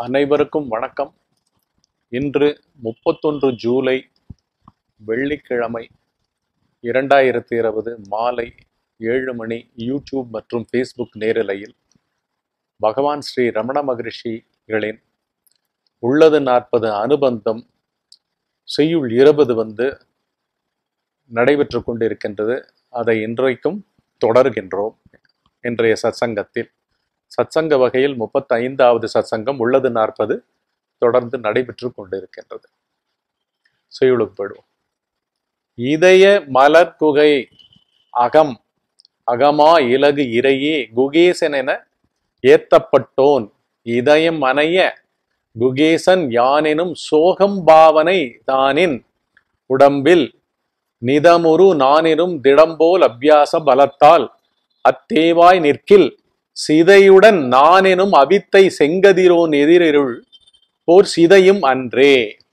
அனைவருக்கும் வணக்கம் இன்று முப்பத்தொன்று ஜூலை வெள்ளிக்கிழமை இரண்டாயிரத்தி இருபது மாலை ஏழு மணி யூடியூப் மற்றும் ஃபேஸ்புக் நேரலையில் பகவான் ஸ்ரீ ரமண மகரிஷிகளின் உள்ளது நாற்பது அனுபந்தம் செய்யுள் இருபது வந்து நடைபெற்று கொண்டிருக்கின்றது அதை இன்றைக்கும் தொடர்கின்றோம் இன்றைய சத்சங்கத்தில் சத்சங்க வகையில் முப்பத்தி ஐந்தாவது சத்சங்கம் உள்ளது நாற்பது தொடர்ந்து நடைபெற்று கொண்டிருக்கின்றது செய்யுளுப்படுவோம் இதய மலர் குகை அகம் அகமா இலகு இறையே குகேசன் என ஏத்தப்பட்டோன் இதயம் அணைய குகேசன் யானெனும் சோகம் பாவனை தானின் உடம்பில் நிதமுரு நானினும் திடம்போல் அபியாச பலத்தால் அத்தேவாய் நிற்கில் சிதையுடன் நானெனும் அவித்தை செங்கதிரோன் எதிரிருள் போர் சிதையும் அன்றே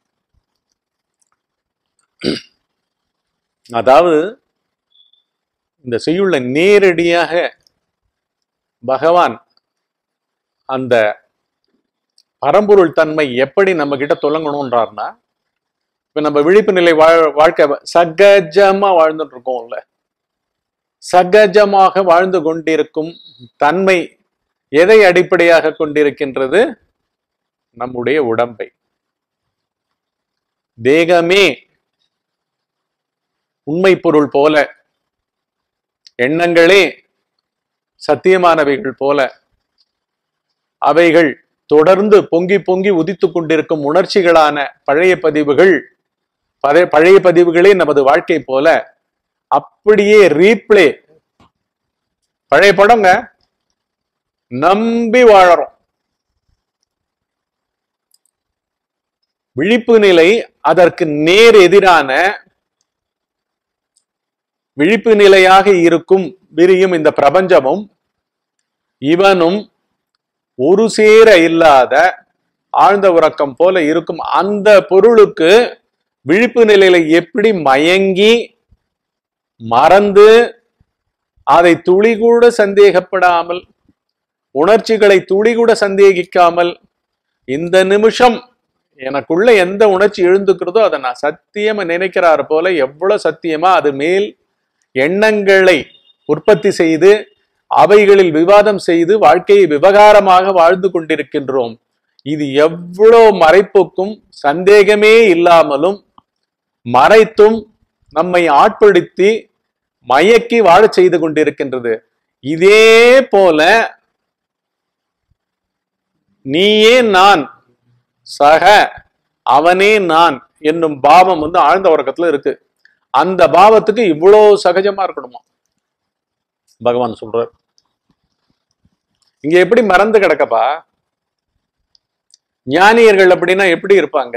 அதாவது இந்த செய்யுள்ள நேரடியாக பகவான் அந்த பரம்பொருள் தன்மை எப்படி நம்ம கிட்ட தொடங்கணும்ன்றார்னா இப்ப நம்ம விழிப்பு நிலை வாழ் வாழ்க்கை சகஜமா வாழ்ந்துட்டு இருக்கோம்ல சகஜமாக வாழ்ந்து கொண்டிருக்கும் தன்மை எதை அடிப்படையாக கொண்டிருக்கின்றது நம்முடைய உடம்பை தேகமே உண்மை பொருள் போல எண்ணங்களே சத்தியமானவைகள் போல அவைகள் தொடர்ந்து பொங்கி பொங்கி உதித்து கொண்டிருக்கும் உணர்ச்சிகளான பழைய பதிவுகள் பழைய பழைய பதிவுகளே நமது வாழ்க்கை போல அப்படியே ரீப்ளே பழைய படங்க நம்பி வாழறோம் விழிப்பு நிலை அதற்கு நேர் எதிரான விழிப்பு நிலையாக இருக்கும் விரியும் இந்த பிரபஞ்சமும் இவனும் ஒரு சேர இல்லாத ஆழ்ந்த உறக்கம் போல இருக்கும் அந்த பொருளுக்கு விழிப்பு நிலையில எப்படி மயங்கி மறந்து அதை துளி கூட சந்தேகப்படாமல் உணர்ச்சிகளை துளி கூட சந்தேகிக்காமல் இந்த நிமிஷம் எனக்குள்ள எந்த உணர்ச்சி எழுந்துக்கிறதோ அதை நான் சத்தியமா நினைக்கிறாரு போல எவ்வளவு சத்தியமா அது மேல் எண்ணங்களை உற்பத்தி செய்து அவைகளில் விவாதம் செய்து வாழ்க்கையை விவகாரமாக வாழ்ந்து கொண்டிருக்கின்றோம் இது எவ்வளோ மறைப்புக்கும் சந்தேகமே இல்லாமலும் மறைத்தும் நம்மை ஆட்படுத்தி மயக்கி வாழச் செய்து கொண்டிருக்கின்றது இதே போல நீயே நான் சக அவனே நான் என்னும் பாவம் வந்து ஆழ்ந்த உறக்கத்துல இருக்கு அந்த பாவத்துக்கு இவ்வளோ சகஜமா இருக்கணுமா பகவான் சொல்றார் இங்க எப்படி மறந்து கிடக்கப்பா ஞானியர்கள் அப்படின்னா எப்படி இருப்பாங்க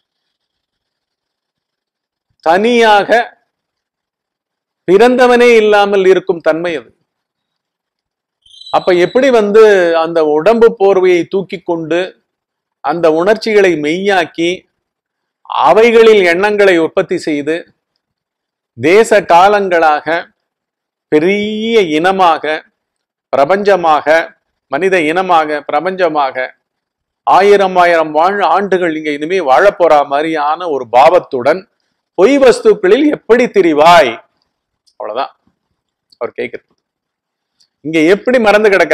தனியாக பிறந்தவனே இல்லாமல் இருக்கும் தன்மை அது அப்ப எப்படி வந்து அந்த உடம்பு போர்வையை தூக்கி கொண்டு அந்த உணர்ச்சிகளை மெய்யாக்கி அவைகளில் எண்ணங்களை உற்பத்தி செய்து தேச காலங்களாக பெரிய இனமாக பிரபஞ்சமாக மனித இனமாக பிரபஞ்சமாக ஆயிரம் ஆயிரம் வாழ் ஆண்டுகள் இங்க இனிமே வாழப் போறா மாதிரியான ஒரு பாவத்துடன் பொய் வஸ்துக்களில் எப்படி திரிவாய் அவ்வளவுதான் அவர் கேட்கிறது இங்க எப்படி மறந்து கிடக்க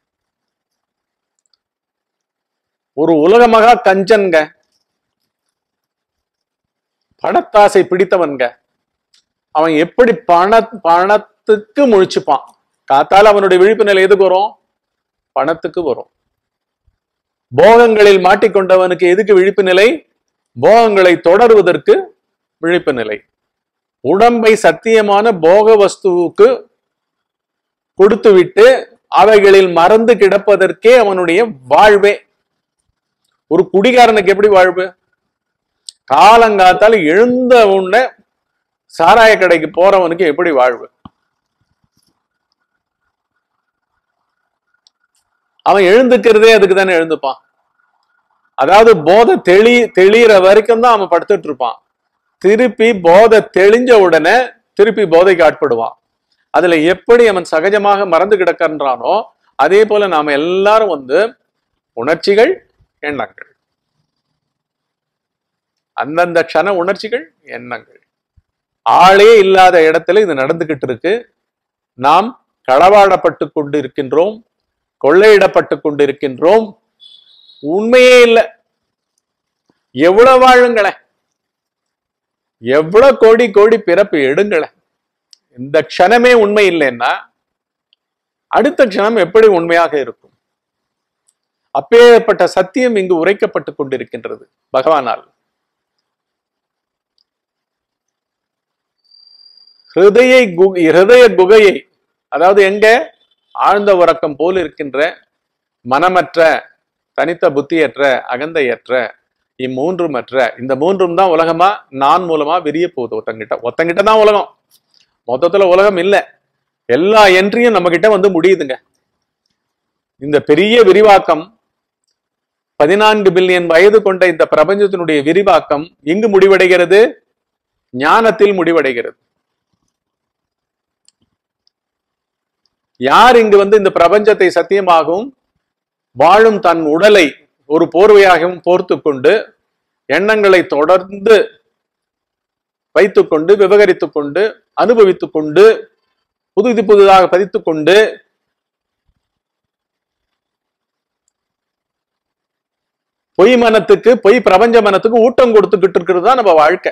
ஒரு உலகமகா கஞ்சன்க பணத்தாசை பிடித்தவன்க அவன் எப்படி பண பணத்துக்கு முழிச்சுப்பான் காத்தால அவனுடைய விழிப்பு நிலை எதுக்கு வரும் பணத்துக்கு வரும் போகங்களில் மாட்டிக்கொண்டவனுக்கு எதுக்கு விழிப்பு நிலை போகங்களை தொடருவதற்கு விழிப்பு நிலை உடம்பை சத்தியமான போக வஸ்துவுக்கு கொடுத்துவிட்டு அவைகளில் மறந்து கிடப்பதற்கே அவனுடைய வாழ்வே ஒரு குடிகாரனுக்கு எப்படி வாழ்வு காலங்காத்தால் எழுந்த உடனே சாராய கடைக்கு போறவனுக்கு எப்படி வாழ்வு அவன் எழுந்துக்கிறதே அதுக்கு தானே எழுந்துப்பான் அதாவது போதை தெளி தெளிகிற வரைக்கும் தான் அவன் படுத்துட்டு இருப்பான் திருப்பி போதை தெளிஞ்ச உடனே திருப்பி போதைக்கு ஆட்படுவான் அதுல எப்படி அவன் சகஜமாக மறந்து கிடக்கின்றானோ அதே போல நாம எல்லாரும் வந்து உணர்ச்சிகள் எண்ணங்கள் அந்தந்த க்ஷண உணர்ச்சிகள் எண்ணங்கள் ஆளே இல்லாத இடத்துல இது நடந்துகிட்டு இருக்கு நாம் களவாடப்பட்டு கொண்டு இருக்கின்றோம் கொள்ளையிடப்பட்டு கொண்டு இருக்கின்றோம் உண்மையே இல்லை எவ்வளவு வாழுங்களேன் எவ்வளவு கோடி கோடி பிறப்பு எடுங்களேன் இந்த க்ஷணமே உண்மை இல்லைன்னா அடுத்த க்ஷணம் எப்படி உண்மையாக இருக்கும் அப்பேற்பட்ட சத்தியம் இங்கு உரைக்கப்பட்டு கொண்டிருக்கின்றது பகவானால் ஹிருதய கு- ஹிருதய குகையை அதாவது எங்க ஆழ்ந்த உறக்கம் போல் இருக்கின்ற மனமற்ற தனித்த புத்தியற்ற அகந்தையற்ற இம்மூன்றுமற்ற இந்த மூன்றும் தான் உலகமா நான் மூலமா விரிய போகுது ஒருத்தங்கிட்ட ஒருத்தங்கிட்ட தான் உலகம் மொத்தத்துல உலகம் இல்ல எல்லா என்ட்ரியும் நம்ம கிட்ட வந்து முடியுதுங்க இந்த பெரிய விரிவாக்கம் பதினான்கு பில்லியன் வயது கொண்ட இந்த பிரபஞ்சத்தினுடைய விரிவாக்கம் எங்கு முடிவடைகிறது ஞானத்தில் முடிவடைகிறது யார் இங்கு வந்து இந்த பிரபஞ்சத்தை சத்தியமாகவும் வாழும் தன் உடலை ஒரு போர்வையாகவும் போர்த்து கொண்டு எண்ணங்களை தொடர்ந்து வைத்துக்கொண்டு விவகரித்துக் கொண்டு அனுபவித்துக் கொண்டு புதுது புதிதாக பதித்துக் கொண்டு பொய் மனத்துக்கு பொய் பிரபஞ்ச மனத்துக்கு ஊட்டம் கொடுத்துக்கிட்டு இருக்கிறது தான் நம்ம வாழ்க்கை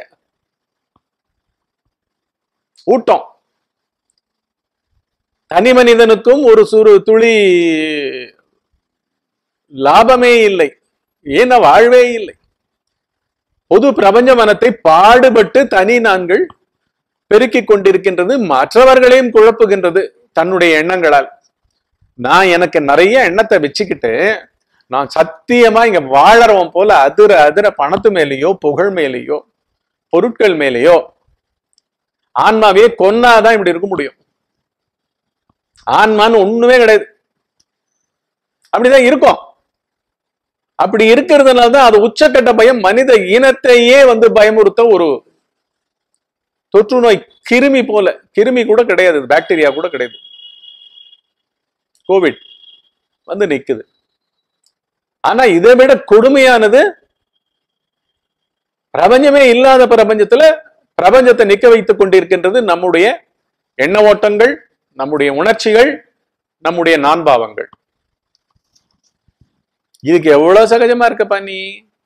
ஊட்டம் தனி மனிதனுக்கும் ஒரு சுறு துளி லாபமே இல்லை ஏன வாழ்வே இல்லை பொது பிரபஞ்ச மனத்தை பாடுபட்டு தனி நான்கள் பெருக்கிக் கொண்டிருக்கின்றது மற்றவர்களையும் குழப்புகின்றது தன்னுடைய எண்ணங்களால் நான் எனக்கு நிறைய எண்ணத்தை வச்சுக்கிட்டு நான் சத்தியமா இங்க வாழறவன் போல அதிர அதிர பணத்து மேலேயோ புகழ் மேலேயோ பொருட்கள் மேலேயோ ஆன்மாவே கொன்னாதான் இப்படி இருக்க முடியும் ஆன்மான்னு ஒண்ணுமே கிடையாது அப்படிதான் இருக்கும் அப்படி இருக்கிறதுனால தான் அது உச்சக்கட்ட பயம் மனித இனத்தையே வந்து பயமுறுத்த ஒரு தொற்று நோய் கிருமி போல கிருமி கூட கிடையாது இது பாக்டீரியா கூட கிடையாது கோவிட் வந்து நிக்குது ஆனா இதை விட கொடுமையானது பிரபஞ்சமே இல்லாத பிரபஞ்சத்துல பிரபஞ்சத்தை நிக்க வைத்துக் கொண்டிருக்கின்றது நம்முடைய எண்ண ஓட்டங்கள் நம்முடைய உணர்ச்சிகள் நம்முடைய நான்பாவங்கள் இதுக்கு எவ்வளவு சகஜமா இருக்கப்பா நீ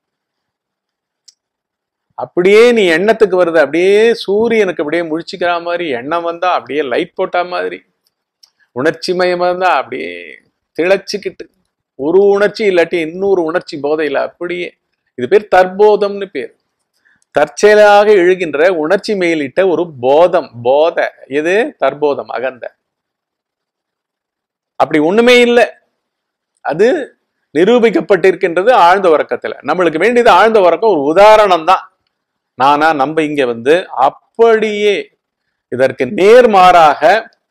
அப்படியே நீ எண்ணத்துக்கு வருது அப்படியே சூரியனுக்கு அப்படியே முழிச்சுக்கிற மாதிரி எண்ணம் வந்தா அப்படியே லைட் போட்டா மாதிரி உணர்ச்சி மயமா இருந்தா அப்படியே திளைச்சுக்கிட்டு ஒரு உணர்ச்சி இல்லாட்டி இன்னொரு உணர்ச்சி போதையில அப்படியே இது பேர் தற்போதம்னு பேர் தற்செயலாக எழுகின்ற உணர்ச்சி மேலிட்ட ஒரு போதம் போத எது தற்போதம் அகந்த அப்படி ஒண்ணுமே இல்லை அது நிரூபிக்கப்பட்டிருக்கின்றது ஆழ்ந்த உறக்கத்துல நம்மளுக்கு வேண்டியது ஆழ்ந்த உறக்கம் ஒரு உதாரணம் தான் நானா நம்ம இங்க வந்து அப்படியே இதற்கு நேர்மாறாக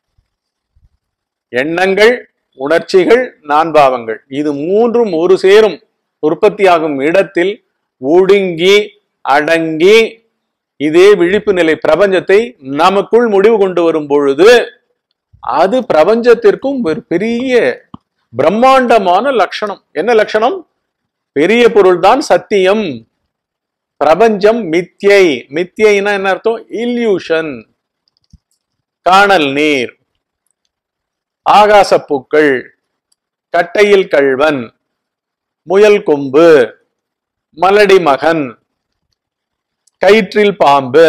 எண்ணங்கள் உணர்ச்சிகள் நான்பாவங்கள் இது மூன்றும் ஒரு சேரும் உற்பத்தியாகும் இடத்தில் ஒடுங்கி அடங்கி இதே விழிப்பு நிலை பிரபஞ்சத்தை நமக்குள் முடிவு கொண்டு வரும் பொழுது அது பிரபஞ்சத்திற்கும் ஒரு பெரிய பிரம்மாண்டமான லட்சணம் என்ன லட்சணம் பெரிய பொருள் தான் சத்தியம் பிரபஞ்சம் மித்யை மித்யைனா என்ன அர்த்தம் இல்யூஷன் காணல் நீர் ஆகாசப்பூக்கள் கட்டையில் கள்வன் முயல் கொம்பு மலடி மகன் கயிற்றில் பாம்பு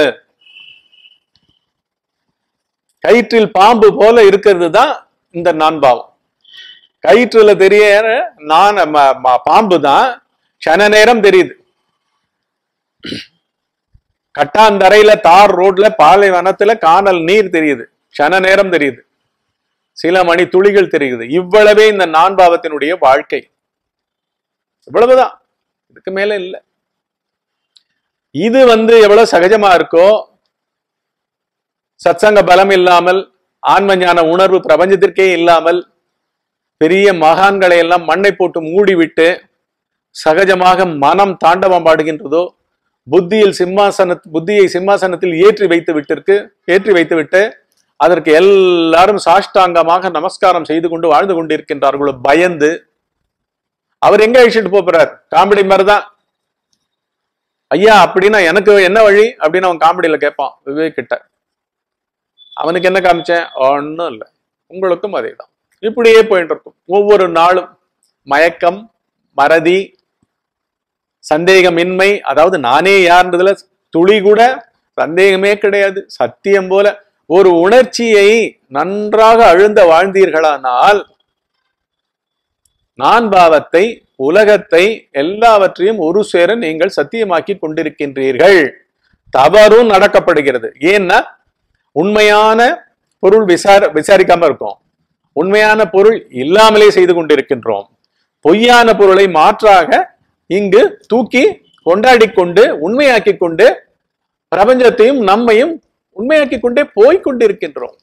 கயிற்றில் பாம்பு போல இருக்கிறது தான் இந்த நான்பாவம் கயிற்றுல தெரிய நான் ம- ம- பாம்பு தான் கன நேரம் தெரியுது கட்டாந்தரையில தார் ரோட்ல பாலைவனத்துல காணல் நீர் தெரியுது கன நேரம் தெரியுது சில மணி துளிகள் தெரியுது இவ்வளவே இந்த நான்பாவத்தினுடைய வாழ்க்கை இவ்வளவுதான் இதுக்கு மேல இல்ல இது வந்து எவ்வளவு சகஜமா இருக்கோ சத்சங்க பலம் இல்லாமல் ஆன்ம ஞான உணர்வு பிரபஞ்சத்திற்கே இல்லாமல் பெரிய மகான்களை எல்லாம் மண்ணை போட்டு மூடிவிட்டு சகஜமாக மனம் தாண்டவம் பாடுகின்றதோ புத்தியில் சிம்மாசன புத்தியை சிம்மாசனத்தில் ஏற்றி வைத்து விட்டிருக்கு ஏற்றி வைத்து விட்டு அதற்கு எல்லாரும் சாஷ்டாங்கமாக நமஸ்காரம் செய்து கொண்டு வாழ்ந்து கொண்டிருக்கின்றார்களோ பயந்து அவர் எங்க அழிச்சிட்டு போப் போறார் காமெடி மாதிரிதான் ஐயா அப்படின்னா எனக்கு என்ன வழி அப்படின்னு அவன் காமெடியில கேட்பான் விவேக் கிட்ட அவனுக்கு என்ன காமிச்சேன் ஒன்றும் இல்லை உங்களுக்கும் அதே தான் இப்படியே போயிட்டு இருக்கும் ஒவ்வொரு நாளும் மயக்கம் மறதி சந்தேகமின்மை அதாவது நானே யார்ன்றதுல துளி கூட சந்தேகமே கிடையாது சத்தியம் போல ஒரு உணர்ச்சியை நன்றாக அழுந்த வாழ்ந்தீர்களானால் நான் பாவத்தை உலகத்தை எல்லாவற்றையும் ஒரு சேர நீங்கள் சத்தியமாக்கி கொண்டிருக்கின்றீர்கள் தவறும் நடக்கப்படுகிறது ஏன்னா உண்மையான பொருள் விசார விசாரிக்காம இருக்கோம் உண்மையான பொருள் இல்லாமலே செய்து கொண்டிருக்கின்றோம் பொய்யான பொருளை மாற்றாக இங்கு தூக்கி கொண்டாடி கொண்டு உண்மையாக்கி கொண்டு பிரபஞ்சத்தையும் நம்மையும் உண்மையாக்கி கொண்டே போய் கொண்டிருக்கின்றோம்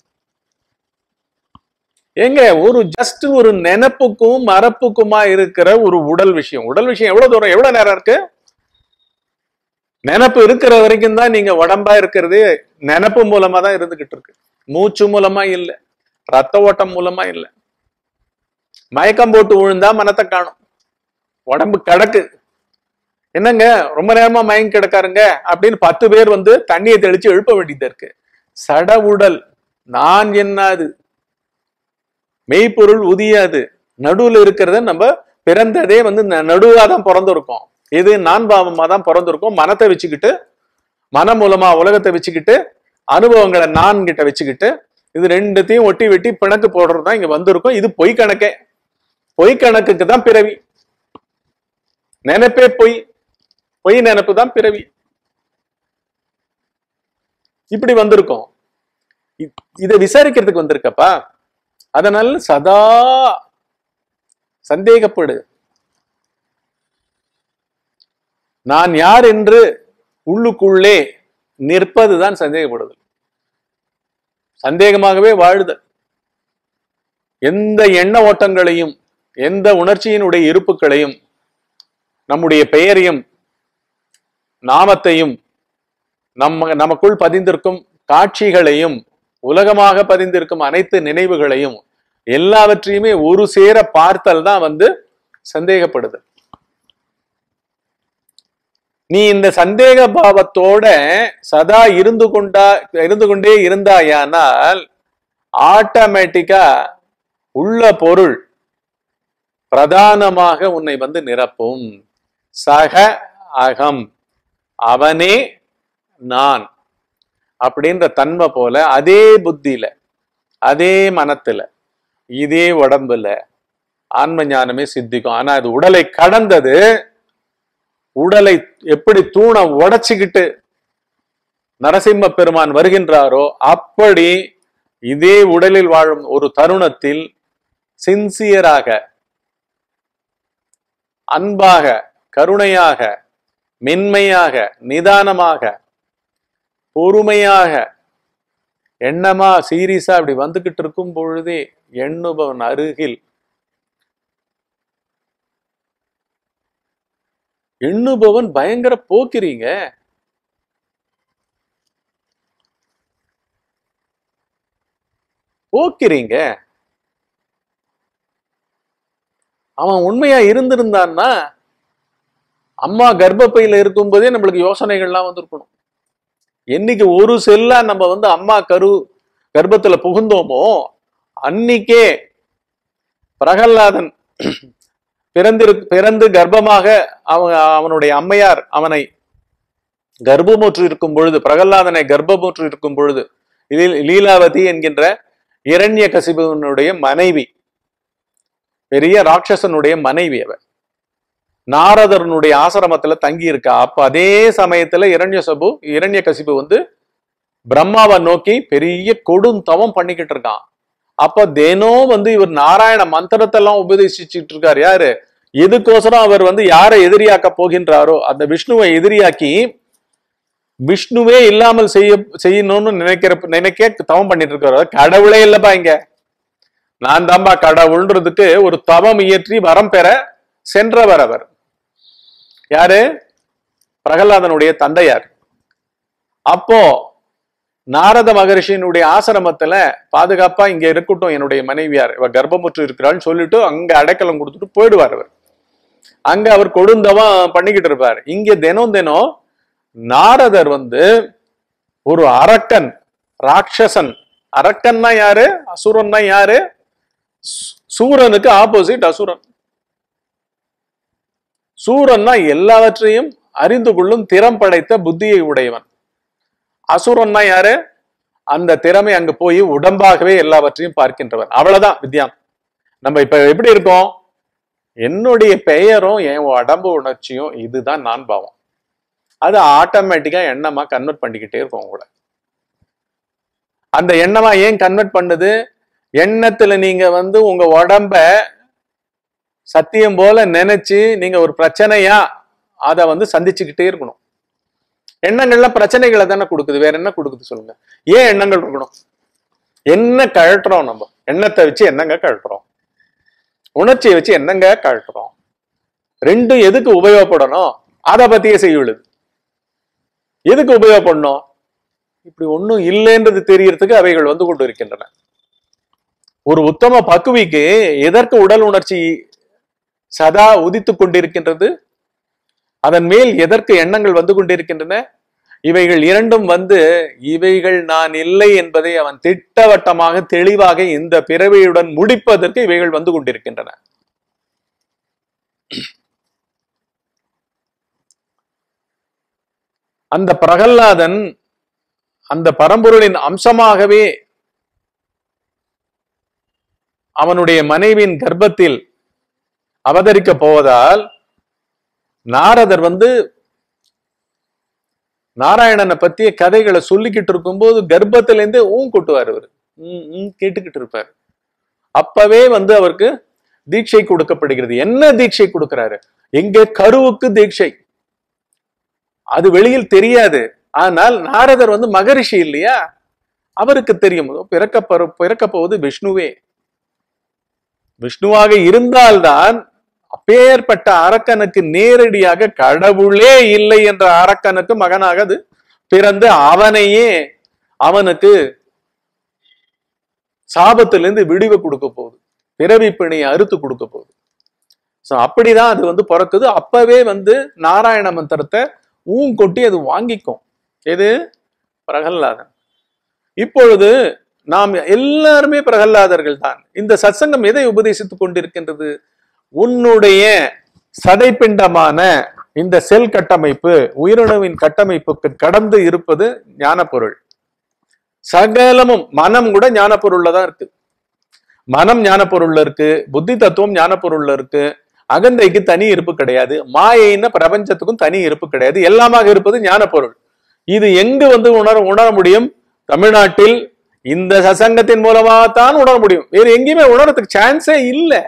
ஏங்க ஒரு ஜஸ்ட் ஒரு நினப்புக்கும் மரப்புக்குமா இருக்கிற ஒரு உடல் விஷயம் உடல் விஷயம் எவ்வளவு தூரம் எவ்வளவு நேரம் இருக்கு நினப்பு இருக்கிற வரைக்கும் தான் நீங்க உடம்பா இருக்கிறது நினப்பு மூலமா தான் இருந்துகிட்டு இருக்கு மூச்சு மூலமா இல்ல ரத்த ஓட்டம் மூலமா இல்ல மயக்கம் போட்டு விழுந்தா மனத்தை காணும் உடம்பு கிடக்கு என்னங்க ரொம்ப நேரமா மயங்கி கிடக்காருங்க அப்படின்னு பத்து பேர் வந்து தண்ணியை தெளிச்சு எழுப்ப வேண்டியதா இருக்கு சட உடல் நான் என்னது மெய்ப்பொருள் உதியாது நடுவுல இருக்கிறத நம்ம பிறந்ததே வந்து நடுவா தான் பிறந்திருக்கோம் இது நான் பாவமா தான் பிறந்திருக்கோம் மனத்தை வச்சுக்கிட்டு மனம் மூலமா உலகத்தை வச்சுக்கிட்டு அனுபவங்களை நான் கிட்ட வச்சுக்கிட்டு இது ரெண்டுத்தையும் ஒட்டி வெட்டி பிணக்கு போடுறது தான் இங்க வந்திருக்கும் இது பொய் கணக்கே பொய் கணக்குக்கு தான் பிறவி நினைப்பே பொய் பொய் நினைப்பு தான் பிறவி இப்படி வந்திருக்கோம் இ- இதை விசாரிக்கிறதுக்கு வந்திருக்கப்பா அதனால சதா சந்தேகப்படு நான் யார் என்று உள்ளுக்குள்ளே நிற்பதுதான் சந்தேகப்படுதல் சந்தேகமாகவே வாழுதல் எந்த எண்ண ஓட்டங்களையும் எந்த உணர்ச்சியினுடைய இருப்புகளையும் நம்முடைய பெயரையும் நாமத்தையும் நம்ம நமக்குள் பதிந்திருக்கும் காட்சிகளையும் உலகமாக பதிந்திருக்கும் அனைத்து நினைவுகளையும் எல்லாவற்றையுமே ஒரு சேர பார்த்தல் தான் வந்து சந்தேகப்படுது நீ இந்த சந்தேக பாவத்தோட சதா இருந்து கொண்டா இருந்து கொண்டே இருந்தாயானால் ஆட்டோமேட்டிக்கா உள்ள பொருள் பிரதானமாக உன்னை வந்து நிரப்பும் சக அகம் அவனே நான் அப்படின்ற தன்மை போல அதே புத்தியில அதே மனத்துல இதே உடம்புல ஆன்ம ஞானமே சித்திக்கும் ஆனா அது உடலை கடந்தது உடலை எப்படி தூண உடைச்சுக்கிட்டு நரசிம்ம பெருமான் வருகின்றாரோ அப்படி இதே உடலில் வாழும் ஒரு தருணத்தில் சின்சியராக அன்பாக கருணையாக மென்மையாக நிதானமாக பொறுமையாக எண்ணமா சீரியஸா அப்படி வந்துகிட்டு இருக்கும் பொழுதே எண்ணுபவன் அருகில் எண்ணுபவன் பயங்கர போக்கிறீங்க போக்கிறீங்க அவன் உண்மையா இருந்திருந்தான்னா அம்மா கர்ப்பப்பையில இருக்கும்போதே நம்மளுக்கு யோசனைகள்லாம் வந்திருக்கணும் என்னைக்கு ஒரு செல்லா நம்ம வந்து அம்மா கரு கர்ப்பத்துல புகுந்தோமோ அன்னிக்கே பிரகல்லாதன் பிறந்திரு பிறந்து கர்ப்பமாக அவன் அவனுடைய அம்மையார் அவனை கர்ப்பமுற்று இருக்கும் பொழுது பிரகல்லாதனை கர்ப்பமுற்று இருக்கும் பொழுது இதில் லீலாவதி என்கின்ற இரண்ய கசிபுவனுடைய மனைவி பெரிய ராட்சசனுடைய மனைவி அவ நாரதரனுடைய ஆசிரமத்துல தங்கி இருக்கா அப்ப அதே சமயத்துல இரண்யசபு இரண்ய கசிபு வந்து பிரம்மாவை நோக்கி பெரிய கொடும் தவம் பண்ணிக்கிட்டு இருக்கான் அப்ப தினம் வந்து இவர் நாராயண மந்திரத்தை எல்லாம் உபதேசிச்சுட்டு இருக்காரு யாரு எதுக்கோசரம் அவர் வந்து யாரை எதிரியாக்க போகின்றாரோ அந்த விஷ்ணுவை எதிரியாக்கி விஷ்ணுவே இல்லாமல் செய்ய செய்யணும்னு நினைக்கிற நினைக்க தவம் பண்ணிட்டு இருக்காரு கடவுளே இல்லப்பா இங்க நான் தான்பா கடவுள்ன்றதுக்கு ஒரு தவம் இயற்றி வரம் பெற சென்றவர் அவர் யாரு பிரகலாதனுடைய தந்தையார் அப்போ நாரத மகரிஷியினுடைய ஆசிரமத்துல பாதுகாப்பா இங்க இருக்கட்டும் என்னுடைய மனைவியார் இவ கர்ப்பமுற்று இருக்கிறாள்னு சொல்லிட்டு அங்க அடைக்கலம் கொடுத்துட்டு போயிடுவார் அவர் அங்க அவர் கொடுந்தவன் பண்ணிக்கிட்டு இருப்பார் இங்க தினம் தினம் நாரதர் வந்து ஒரு அரக்கன் ராட்சசன் அரக்கன்னா யாரு அசுரன்னா யாரு சு- சூரனுக்கு ஆப்போசிட் அசுரன் சூரன்னா எல்லாவற்றையும் அறிந்து கொள்ளும் திறம் படைத்த புத்தியை உடையவன் அசுரன்னா யாரு அந்த திறமை அங்க போய் உடம்பாகவே எல்லாவற்றையும் பார்க்கின்றவன் அவ்வளவுதான் வித்யான் நம்ம இப்ப எப்படி இருக்கோம் என்னுடைய பெயரும் என் உடம்பு உணர்ச்சியும் இதுதான் நான் பாவம் அது ஆட்டோமேட்டிக்கா எண்ணமா கன்வெர்ட் பண்ணிக்கிட்டே இருக்கும் உங்களை அந்த எண்ணமா ஏன் கன்வெர்ட் பண்ணுது எண்ணத்துல நீங்க வந்து உங்க உடம்ப சத்தியம் போல நினைச்சு நீங்க ஒரு பிரச்சனையா அதை வந்து சந்திச்சுக்கிட்டே இருக்கணும் எண்ணங்கள்ல பிரச்சனைகளை தானே கொடுக்குது வேற என்ன கொடுக்குது சொல்லுங்க ஏன் எண்ணங்கள் இருக்கணும் என்ன கழட்டுறோம் நம்ம எண்ணத்தை வச்சு என்னங்க கழட்டுறோம் உணர்ச்சியை வச்சு என்னங்க கழட்டுறோம் ரெண்டும் எதுக்கு உபயோகப்படணும் அதை பத்தியே செய்யுளுது எதுக்கு உபயோகப்படணும் இப்படி ஒண்ணும் இல்லைன்றது தெரியறதுக்கு அவைகள் வந்து கொண்டு இருக்கின்றன ஒரு உத்தம பக்குவிக்கு எதற்கு உடல் உணர்ச்சி சதா உதித்துக் கொண்டிருக்கின்றது அதன் மேல் எதற்கு எண்ணங்கள் வந்து கொண்டிருக்கின்றன இவைகள் இரண்டும் வந்து இவைகள் நான் இல்லை என்பதை அவன் திட்டவட்டமாக தெளிவாக இந்த பிறவியுடன் முடிப்பதற்கு இவைகள் வந்து கொண்டிருக்கின்றன அந்த பிரகல்லாதன் அந்த பரம்பொருளின் அம்சமாகவே அவனுடைய மனைவியின் கர்ப்பத்தில் அவதரிக்க போவதால் நாரதர் வந்து நாராயணனை பத்திய கதைகளை சொல்லிக்கிட்டு இருக்கும்போது கர்ப்பத்துல இருந்து ஊன் கொட்டுவார் அவர் ம், ம், கேட்டுக்கிட்டு இருப்பார் அப்பவே வந்து அவருக்கு தீட்சை கொடுக்கப்படுகிறது என்ன தீட்சை கொடுக்கிறாரு எங்க கருவுக்கு தீட்சை அது வெளியில் தெரியாது ஆனால் நாரதர் வந்து மகரிஷி இல்லையா அவருக்கு தெரியும் பிறக்க பிறக்க போவது விஷ்ணுவே விஷ்ணுவாக இருந்தால்தான் அப்பேற்பட்ட அரக்கனுக்கு நேரடியாக கடவுளே இல்லை என்ற அரக்கனுக்கு மகனாக அது பிறந்து அவனையே அவனுக்கு சாபத்திலிருந்து விடிவு கொடுக்க போகுது பிறவி பிணையை அறுத்து கொடுக்க போகுது சோ அப்படிதான் அது வந்து பிறக்குது அப்பவே வந்து நாராயண மந்திரத்தை ஊன் கொட்டி அது வாங்கிக்கும் எது பிரகல்லாதன் இப்பொழுது நாம் எல்லாருமே பிரகல்லாதர்கள் தான் இந்த சத்சங்கம் எதை உபதேசித்துக் கொண்டிருக்கின்றது உன்னுடைய சதைப்பிண்டமான இந்த செல் கட்டமைப்பு உயிரணுவின் கட்டமைப்புக்கு கடந்து இருப்பது ஞான பொருள் சகலமும் மனம் கூட ஞான பொருள்ல தான் இருக்கு மனம் ஞான பொருள்ல இருக்கு புத்தி தத்துவம் ஞான பொருள்ல இருக்கு அகந்தைக்கு தனி இருப்பு கிடையாது மாயைன்னு பிரபஞ்சத்துக்கும் தனி இருப்பு கிடையாது எல்லாமாக இருப்பது ஞான பொருள் இது எங்கு வந்து உணர உணர முடியும் தமிழ்நாட்டில் இந்த சசங்கத்தின் மூலமாகத்தான் உணர முடியும் வேறு எங்கேயுமே உணரத்துக்கு சான்ஸே இல்லை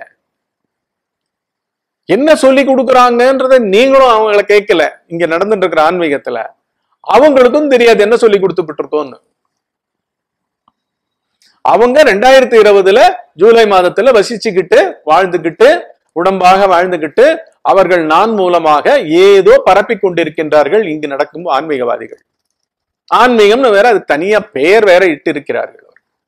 என்ன சொல்லி கொடுக்குறாங்கன்றத நீங்களும் அவங்கள கேட்கல இங்க நடந்துட்டு இருக்கிற ஆன்மீகத்துல அவங்களுக்கும் தெரியாது என்ன சொல்லி கொடுத்துட்டு இருக்கோம்னு அவங்க ரெண்டாயிரத்தி இருபதுல ஜூலை மாதத்துல வசிச்சுக்கிட்டு வாழ்ந்துகிட்டு உடம்பாக வாழ்ந்துகிட்டு அவர்கள் நான் மூலமாக ஏதோ பரப்பி கொண்டிருக்கின்றார்கள் இங்கு நடக்கும் ஆன்மீகவாதிகள் ஆன்மீகம்னு வேற அது தனியா பெயர் வேற இட்டு இருக்கிறார்கள்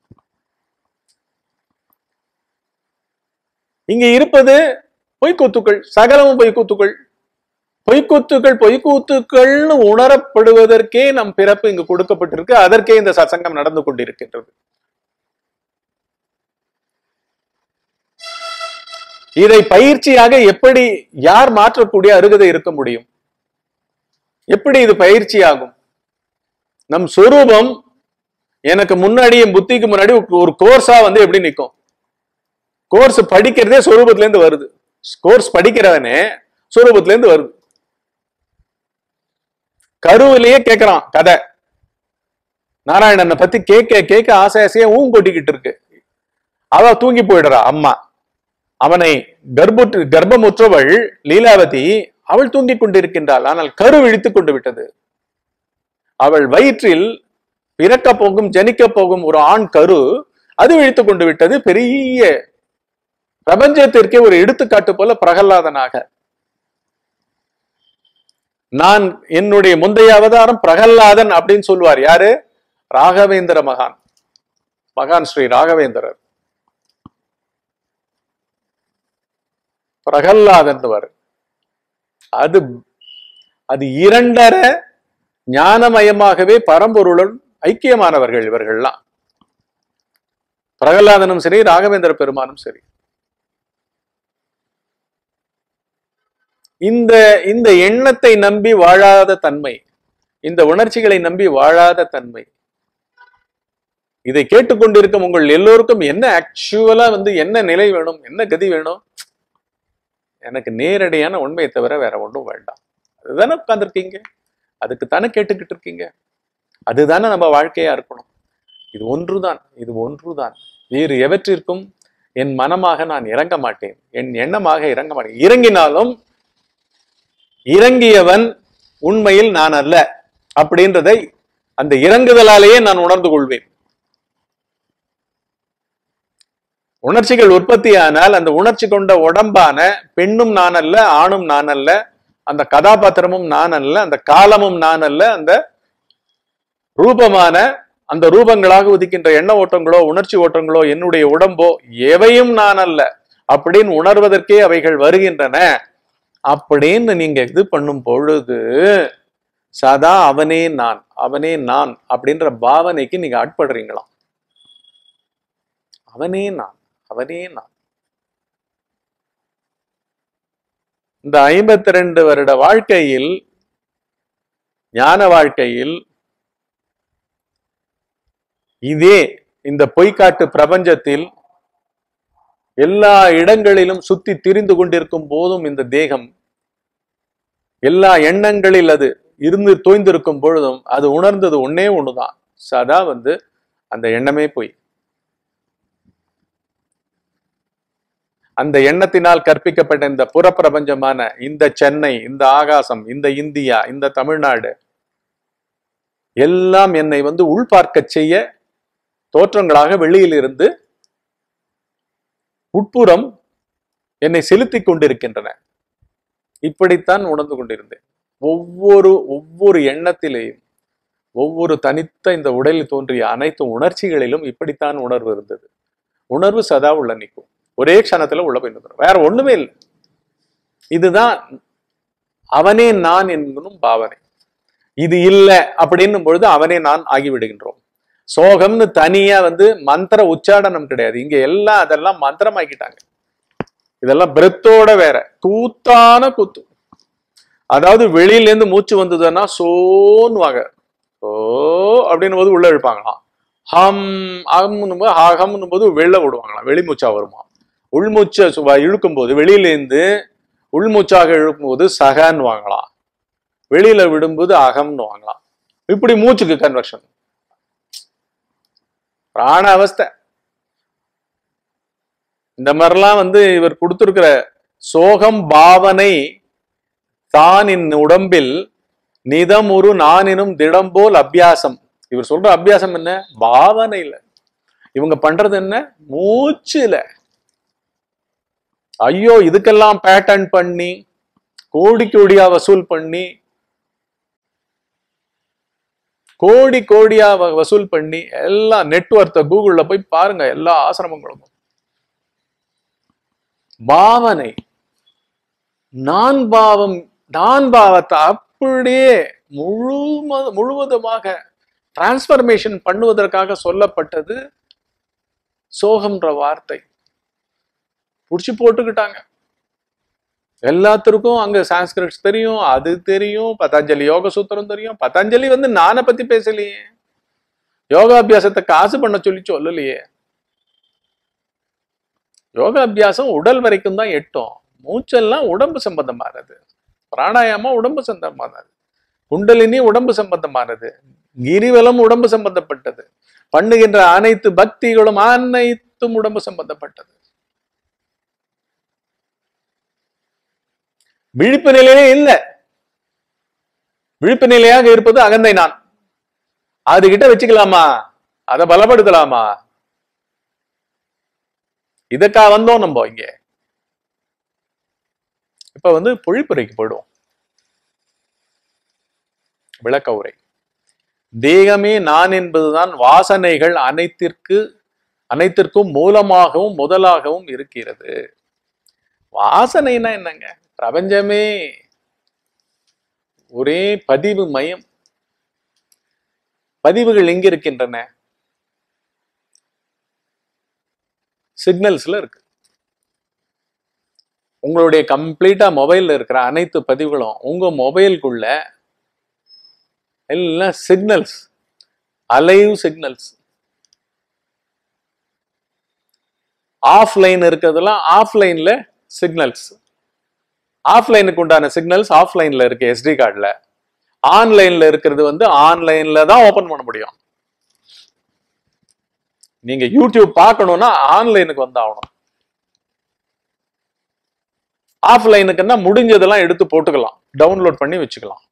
இங்க இருப்பது பொய்க்கூத்துக்கள் சகலமும் பொய்க்கூத்துக்கள் பொய்க்கூத்துக்கள் பொய்க்கூத்துக்கள்னு உணரப்படுவதற்கே நம் பிறப்பு இங்கு கொடுக்கப்பட்டிருக்கு அதற்கே இந்த சத்சங்கம் நடந்து கொண்டிருக்கின்றது இதை பயிற்சியாக எப்படி யார் மாற்றக்கூடிய அருகதை இருக்க முடியும் எப்படி இது பயிற்சி ஆகும் நம் சொரூபம் எனக்கு முன்னாடி என் புத்திக்கு முன்னாடி ஒரு கோர்ஸா வந்து எப்படி நிற்கும் கோர்ஸ் படிக்கிறதே சொரூபத்துல இருந்து வருது கோர்ஸ் படிக்கிறவனே சொரூபத்துல இருந்து வருது கருவிலேயே கேட்கறான் கதை நாராயணனை பத்தி கேட்க கேட்க ஆசை ஆசையா ஊன் கொட்டிக்கிட்டு இருக்கு அவ தூங்கி போயிடுறா அம்மா அவனை கர்ப்புற்று கர்ப்பமுற்றவள் லீலாவதி அவள் தூங்கிக் கொண்டிருக்கின்றாள் ஆனால் கரு விழித்துக் கொண்டு விட்டது அவள் வயிற்றில் பிறக்க போகும் ஜனிக்க போகும் ஒரு ஆண் கரு அது விழித்துக் கொண்டு விட்டது பெரிய பிரபஞ்சத்திற்கே ஒரு எடுத்துக்காட்டு போல பிரகல்லாதனாக நான் என்னுடைய முந்தைய அவதாரம் பிரகல்லாதன் அப்படின்னு சொல்லுவார் யாரு ராகவேந்திர மகான் மகான் ஸ்ரீ ராகவேந்திரர் பிரகல்லாதன் அது அது இரண்டர ஞானமயமாகவே பரம்பொருளுடன் ஐக்கியமானவர்கள் இவர்கள்லாம் பிரகலாதனும் சரி ராகவேந்திர பெருமானும் சரி இந்த இந்த எண்ணத்தை நம்பி வாழாத தன்மை இந்த உணர்ச்சிகளை நம்பி வாழாத தன்மை இதை கேட்டுக்கொண்டிருக்கும் உங்கள் எல்லோருக்கும் என்ன ஆக்சுவலா வந்து என்ன நிலை வேணும் என்ன கதி வேணும் எனக்கு நேரடியான உண்மையை தவிர வேற ஒன்றும் வேண்டாம் அதுதானே உட்கார்ந்துருக்கீங்க அதுக்கு தானே கேட்டுக்கிட்டு இருக்கீங்க அதுதானே நம்ம வாழ்க்கையா இருக்கணும் இது ஒன்றுதான் இது ஒன்றுதான் வேறு எவற்றிற்கும் என் மனமாக நான் இறங்க மாட்டேன் என் எண்ணமாக இறங்க மாட்டேன் இறங்கினாலும் இறங்கியவன் உண்மையில் நான் அல்ல அப்படின்றதை அந்த இறங்குதலாலேயே நான் உணர்ந்து கொள்வேன் உணர்ச்சிகள் உற்பத்தியானால் அந்த உணர்ச்சி கொண்ட உடம்பான பெண்ணும் நான் அல்ல ஆணும் நான் அல்ல அந்த கதாபாத்திரமும் நான் அல்ல அந்த காலமும் நான் அல்ல அந்த ரூபமான அந்த ரூபங்களாக உதிக்கின்ற எண்ண ஓட்டங்களோ உணர்ச்சி ஓட்டங்களோ என்னுடைய உடம்போ எவையும் நான் அல்ல அப்படின்னு உணர்வதற்கே அவைகள் வருகின்றன அப்படின்னு நீங்க இது பண்ணும் பொழுது சதா அவனே நான் அவனே நான் அப்படின்ற பாவனைக்கு நீங்க ஆட்படுறீங்களாம் அவனே நான் அவனே நான் இந்த ஐம்பத்தி ரெண்டு வருட வாழ்க்கையில் ஞான வாழ்க்கையில் இதே இந்த பொய்க்காட்டு பிரபஞ்சத்தில் எல்லா இடங்களிலும் சுத்தி திரிந்து கொண்டிருக்கும் போதும் இந்த தேகம் எல்லா எண்ணங்களில் அது இருந்து தோய்ந்திருக்கும் பொழுதும் அது உணர்ந்தது ஒன்னே ஒண்ணுதான் சதா வந்து அந்த எண்ணமே பொய் அந்த எண்ணத்தினால் கற்பிக்கப்பட்ட இந்த புறப்பிரபஞ்சமான இந்த சென்னை இந்த ஆகாசம் இந்த இந்தியா இந்த தமிழ்நாடு எல்லாம் என்னை வந்து உள்பார்க்க செய்ய தோற்றங்களாக வெளியிலிருந்து உட்புறம் என்னை செலுத்திக் கொண்டிருக்கின்றன இப்படித்தான் உணர்ந்து கொண்டிருந்தேன் ஒவ்வொரு ஒவ்வொரு எண்ணத்திலேயும் ஒவ்வொரு தனித்த இந்த உடலில் தோன்றிய அனைத்து உணர்ச்சிகளிலும் இப்படித்தான் உணர்வு இருந்தது உணர்வு சதா உள்ள நிற்கும் ஒரே க்ஷணத்துல உள்ள போய் நிற்கும் வேற ஒண்ணுமே இல்லை இதுதான் அவனே நான் என்கும் பாவனை இது இல்லை அப்படின்னும் பொழுது அவனே நான் ஆகிவிடுகின்றோம் சோகம்னு தனியா வந்து மந்திர உச்சாடனம் கிடையாது இங்க எல்லாம் அதெல்லாம் மந்திரமாக்கிட்டாங்க இதெல்லாம் பிரெத்தோட வேற கூத்தான கூத்து அதாவது வெளியில இருந்து மூச்சு வந்ததுன்னா சோன்னுவாங்க ஓ அப்படின்னும் போது உள்ள இழுப்பாங்களாம் ஹம் அம்னும் போது ஹம்னும் போது வெளில விடுவாங்களாம் வெளிமூச்சா வருமா உள்மூச்சை சுவா இழுக்கும் போது வெளியில இருந்து உள்மூச்சாக இழுக்கும் போது சகன்னு வாங்கலாம் வெளியில விடும்போது அகம்னு வாங்கலாம் இப்படி மூச்சுக்கு கன்வர்ஷன் பிராண அவஸ்தை இந்த மாதிரிலாம் வந்து இவர் கொடுத்திருக்கிற சோகம் பாவனை தானின் உடம்பில் நிதமுறு நானினும் திடம்போல் அபியாசம் இவர் சொல்ற அபியாசம் என்ன பாவனையில இவங்க பண்றது என்ன மூச்சுல ஐயோ இதுக்கெல்லாம் பேட்டர்ன் பண்ணி கோடி கோடியா வசூல் பண்ணி கோடி கோடியா வ- வசூல் பண்ணி எல்லாம் நெட்ஒர்த்தை கூகுள்ல போய் பாருங்க எல்லா ஆசிரமங்களும் பாவனை நான் பாவம் நான் பாவத்தை அப்படியே முழும முழுவதுமாக டிரான்ஸ்பர்மேஷன் பண்ணுவதற்காக சொல்லப்பட்டது சோகம்ன்ற வார்த்தை புடிச்சு போட்டுக்கிட்டாங்க எல்லாத்திற்கும் அங்க சான்ஸ்கிரிட் தெரியும் அது தெரியும் பதஞ்சலி யோக சூத்திரம் தெரியும் பதஞ்சலி வந்து நானை பத்தி பேசலையே யோகாபியாசத்தை காசு பண்ண சொல்லி சொல்லலையே யோகாபியாசம் உடல் வரைக்கும் தான் எட்டும் மூச்செல்லாம் உடம்பு சம்பந்தமானது பிராணாயாமம் உடம்பு சம்பந்தமானது குண்டலினி உடம்பு சம்பந்தமானது கிரிவலம் உடம்பு சம்பந்தப்பட்டது பண்ணுகின்ற அனைத்து பக்திகளும் அனைத்தும் உடம்பு சம்பந்தப்பட்டது விழிப்பு நிலையிலே இல்ல விழிப்பு நிலையாக இருப்பது அகந்தை நான் அதுகிட்ட வச்சுக்கலாமா அதை பலப்படுத்தலாமா இதற்கா வந்தோம் நம்ம இங்க இப்ப வந்து பொழிப்புரைக்கு போயிடுவோம் விளக்க உரை தேகமே நான் என்பதுதான் வாசனைகள் அனைத்திற்கு அனைத்திற்கும் மூலமாகவும் முதலாகவும் இருக்கிறது வாசனைனா என்னங்க பிரபஞ்சமே ஒரே பதிவு மயம் பதிவுகள் எங்க இருக்கின்றன சிக்னல்ஸ்ல இருக்கு உங்களுடைய கம்ப்ளீட்டா மொபைல்ல இருக்கிற அனைத்து பதிவுகளும் உங்க மொபைலுக்குள்ள எல்லாம் சிக்னல்ஸ் அலைவ் சிக்னல்ஸ் ஆஃப்லைன் இருக்கிறதெல்லாம் ஆஃப்லைன்ல சிக்னல்ஸ் ஆஃப்லைனுக்கு உண்டான சிக்னல்ஸ் ஆஃப்லைன்ல இருக்கு எஸ்டி கார்டுல ஆன்லைன்ல இருக்கிறது வந்து ஆன்லைன்ல தான் ஓபன் பண்ண முடியும் நீங்க யூடியூப் பார்க்கணும்னா ஆன்லைனுக்கு வந்து ஆகணும் ஆஃப்லைனுக்குன்னா முடிஞ்சதெல்லாம் எடுத்து போட்டுக்கலாம் டவுன்லோட் பண்ணி வச்சுக்கலாம்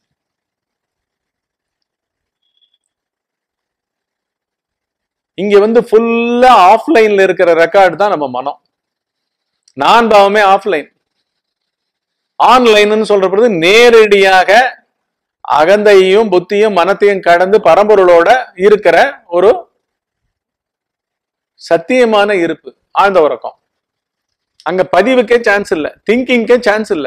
இங்க வந்து ஃபுல்லா ஆஃப்லைன்ல இருக்கிற ரெக்கார்டு தான் நம்ம மனம் நான் பாவமே ஆஃப்லைன் ஆன்லைன்னு சொல்ற பொழுது நேரடியாக அகந்தையும் புத்தியும் மனத்தையும் கடந்து பரம்பொருளோட இருக்கிற ஒரு சத்தியமான இருப்பு ஆழ்ந்த உறக்கம் அங்க பதிவுக்கே சான்ஸ் இல்ல திங்கிங்கே சான்ஸ் இல்ல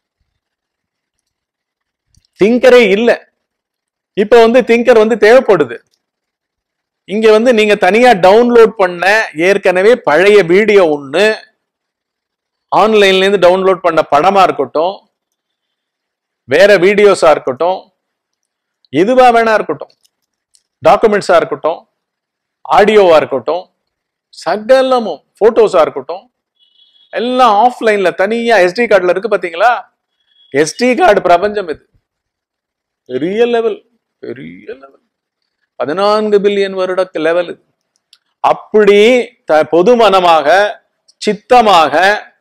திங்கரே இல்ல இப்ப வந்து திங்கர் வந்து தேவைப்படுது இங்க வந்து நீங்க தனியா டவுன்லோட் பண்ண ஏற்கனவே பழைய வீடியோ ஒண்ணு ஆன்லைன்ல இருந்து டவுன்லோட் பண்ண படமா இருக்கட்டும் வேற வீடியோஸா இருக்கட்டும் எதுவா வேணா இருக்கட்டும் டாக்குமெண்ட்ஸா இருக்கட்டும் ஆடியோவா இருக்கட்டும் சகலமும் போட்டோஸா இருக்கட்டும் எல்லாம் ஆஃப்லைன்ல தனியா எஸ்டி கார்டுல இருக்கு பாத்தீங்களா எஸ்டி கார்டு பிரபஞ்சம் இது பெரிய லெவல் பெரிய லெவல் பதினான்கு பில்லியன் வருட லெவல் இது அப்படி த பொது மனமாக சித்தமாக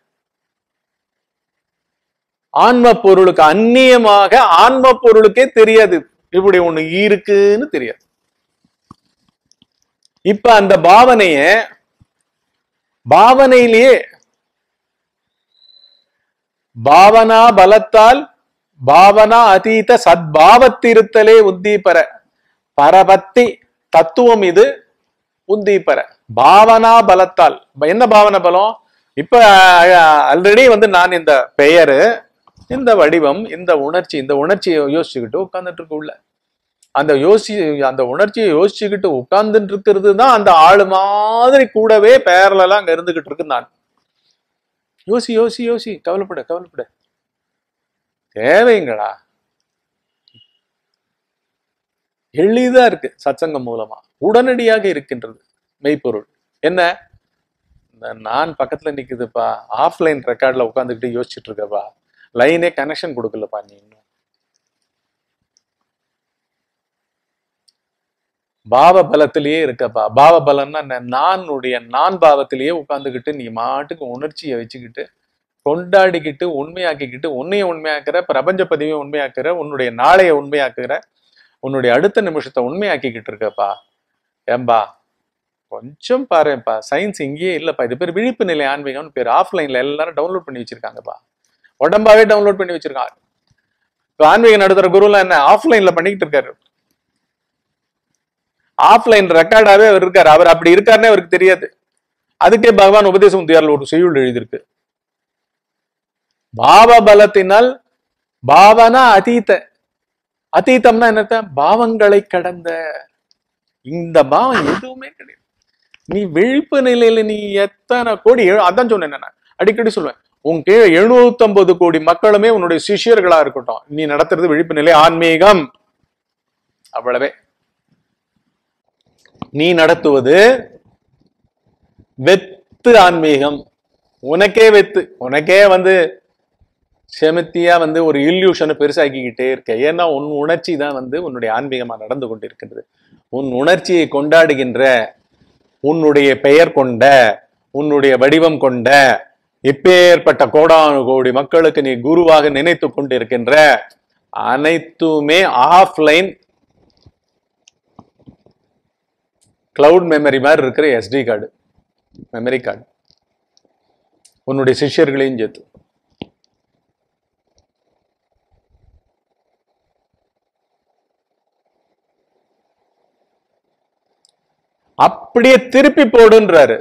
ஆன்ம பொருளுக்கு அந்நியமாக ஆன்ம பொருளுக்கே தெரியாது இப்படி ஒண்ணு இருக்குன்னு தெரியாது இப்ப அந்த பாவனைய பாவனையிலேயே பாவனா பலத்தால் பாவனா அதீத சத்பாவத்திருத்தலே உத்தீபர பரபத்தி தத்துவம் இது உத்தீபர பாவனா பலத்தால் என்ன பாவன பலம் இப்ப ஆல்ரெடி வந்து நான் இந்த பெயரு இந்த வடிவம் இந்த உணர்ச்சி இந்த உணர்ச்சியை யோசிச்சுக்கிட்டு உட்கார்ந்துட்டு இருக்க உள்ள அந்த யோசி அந்த உணர்ச்சியை யோசிச்சுக்கிட்டு உட்கார்ந்துட்டு இருக்கிறது தான் அந்த ஆளு மாதிரி கூடவே பேரலாம் அங்க இருந்துகிட்டு இருக்கு நான் யோசி யோசி யோசி கவலைப்பட கவலைப்பட தேவைங்களா எளிதா இருக்கு சத்சங்கம் மூலமா உடனடியாக இருக்கின்றது மெய்ப்பொருள் என்ன இந்த நான் பக்கத்துல நிக்குதுப்பா ஆஃப்லைன் ரெக்கார்ட்ல உட்காந்துக்கிட்டு யோசிச்சுட்டு இருக்கப்பா லைனே கனெக்ஷன் கொடுக்கலப்பா நீ இன்னும் பாவ பலத்திலேயே இருக்கப்பா பாவ பலம்னா என்ன? நானுடைய நான் பாவத்திலேயே உட்காந்துக்கிட்டு நீ மாட்டுக்கு உணர்ச்சியை வச்சுக்கிட்டு கொண்டாடிக்கிட்டு உண்மையாக்கிக்கிட்டு உன்னையும் உண்மையாக்குற பிரபஞ்ச பதிவையும் உண்மையாக்குற உன்னுடைய நாளைய உண்மையாக்குற உன்னுடைய அடுத்த நிமிஷத்தை உண்மையாக்கிக்கிட்டு இருக்கப்பா ஏம்பா கொஞ்சம் பாருப்பா சயின்ஸ் இங்கேயே இல்லப்பா இது பேர் விழிப்பு நிலை ஆன்மீகம்னு பேர் ஆஃப்லைன்ல எல்லாரும் டவுன்லோட் பண்ணி வச்சிருக்காங்கப்பா உடம்பாவே டவுன்லோட் பண்ணி வச்சிருக்காங்க இப்போ ஆன்மீகம் நடத்துற குருலாம் என்ன ஆஃப்லைன்ல பண்ணிக்கிட்டு இருக்காரு ஆஃப்லைன் ரெக்கார்டாவே அவர் இருக்காரு அவர் அப்படி இருக்காருன்னே அவருக்கு தெரியாது அதுக்கே பகவான் உபதேச முத்தியாரில் ஒரு செய்யுள் எழுதியிருக்கு பாவ பலத்தினால் பாவனா அதீத அதீதம்னா என்னத்த பாவங்களை கடந்த இந்த பாவம் எதுவுமே கிடையாது நீ விழிப்பு நிலையில நீ எத்தனை கோடி எழு- அதான் சொன்னேன் நான் அடிக்கடி சொல்லுவேன் உன் கீழே 750 கோடி மக்களுமே உன்னுடைய சிஷ்யர்களா இருக்கட்டும் நீ நடத்துறது விழிப்பு நிலை ஆன்மீகம் அவ்வளவே நீ நடத்துவது வெத்து ஆன்மீகம் உனக்கே வெத்து உனக்கே வந்து செமத்தியா வந்து ஒரு இல்யூஷனை பெருசாக்கிக்கிட்டே இருக்க ஏன்னா உன் உணர்ச்சி தான் வந்து உன்னுடைய ஆன்மீகமா நடந்து கொண்டிருக்கின்றது உன் உணர்ச்சியை கொண்டாடுகின்ற உன்னுடைய பெயர் கொண்ட உன்னுடைய வடிவம் கொண்ட இப்பேற்பட்ட கோடானு கோடி மக்களுக்கு நீ குருவாக நினைத்து கொண்டிருக்கின்ற அனைத்துமே ஆஃப்லைன் கிளவுட் மெமரி மாதிரி இருக்கிற எஸ்டி கார்டு மெமரி கார்டு உன்னுடைய சிஷ்யர்களையும் சேர்த்து அப்படியே திருப்பி போடுன்றாரு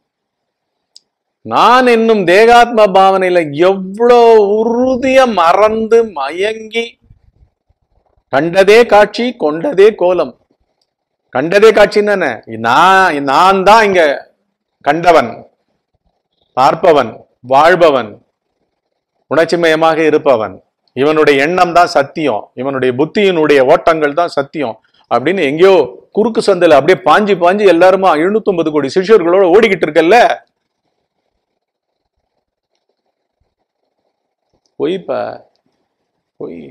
நான் என்னும் தேகாத்ம பாவனையில எவ்வளோ உறுதியா மறந்து மயங்கி கண்டதே காட்சி கொண்டதே கோலம் கண்டதே காட்சின்னு என்ன? நான் நான் தான் இங்க கண்டவன் பார்ப்பவன் வாழ்பவன் உணர்ச்சிமயமாக இருப்பவன் இவனுடைய எண்ணம் தான் சத்தியம் இவனுடைய புத்தியினுடைய ஓட்டங்கள் தான் சத்தியம் அப்படின்னு எங்கேயோ குறுக்கு சந்தில அப்படியே பாஞ்சு பாஞ்சு எல்லாருமா எழுநூத்தி கோடி சிஷ்யர்களோட ஓடிக்கிட்டு இருக்கல்ல பொய்ப்பா பொய்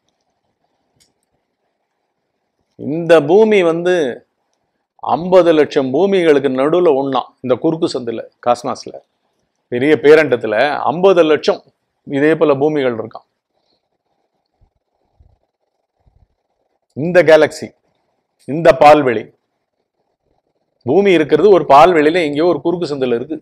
இந்த பூமி வந்து ஐம்பது லட்சம் பூமிகளுக்கு நடுவுல ஒண்ணாம் இந்த குறுக்கு சந்தில காஸ்மாஸ்ல பெரிய பேரண்டத்துல ஐம்பது லட்சம் இதே போல பூமிகள் இருக்கான் இந்த கேலக்சி இந்த பால்வெளி பூமி இருக்கிறது ஒரு பால்வெளியில எங்கேயோ ஒரு குறுக்கு சந்தில இருக்கு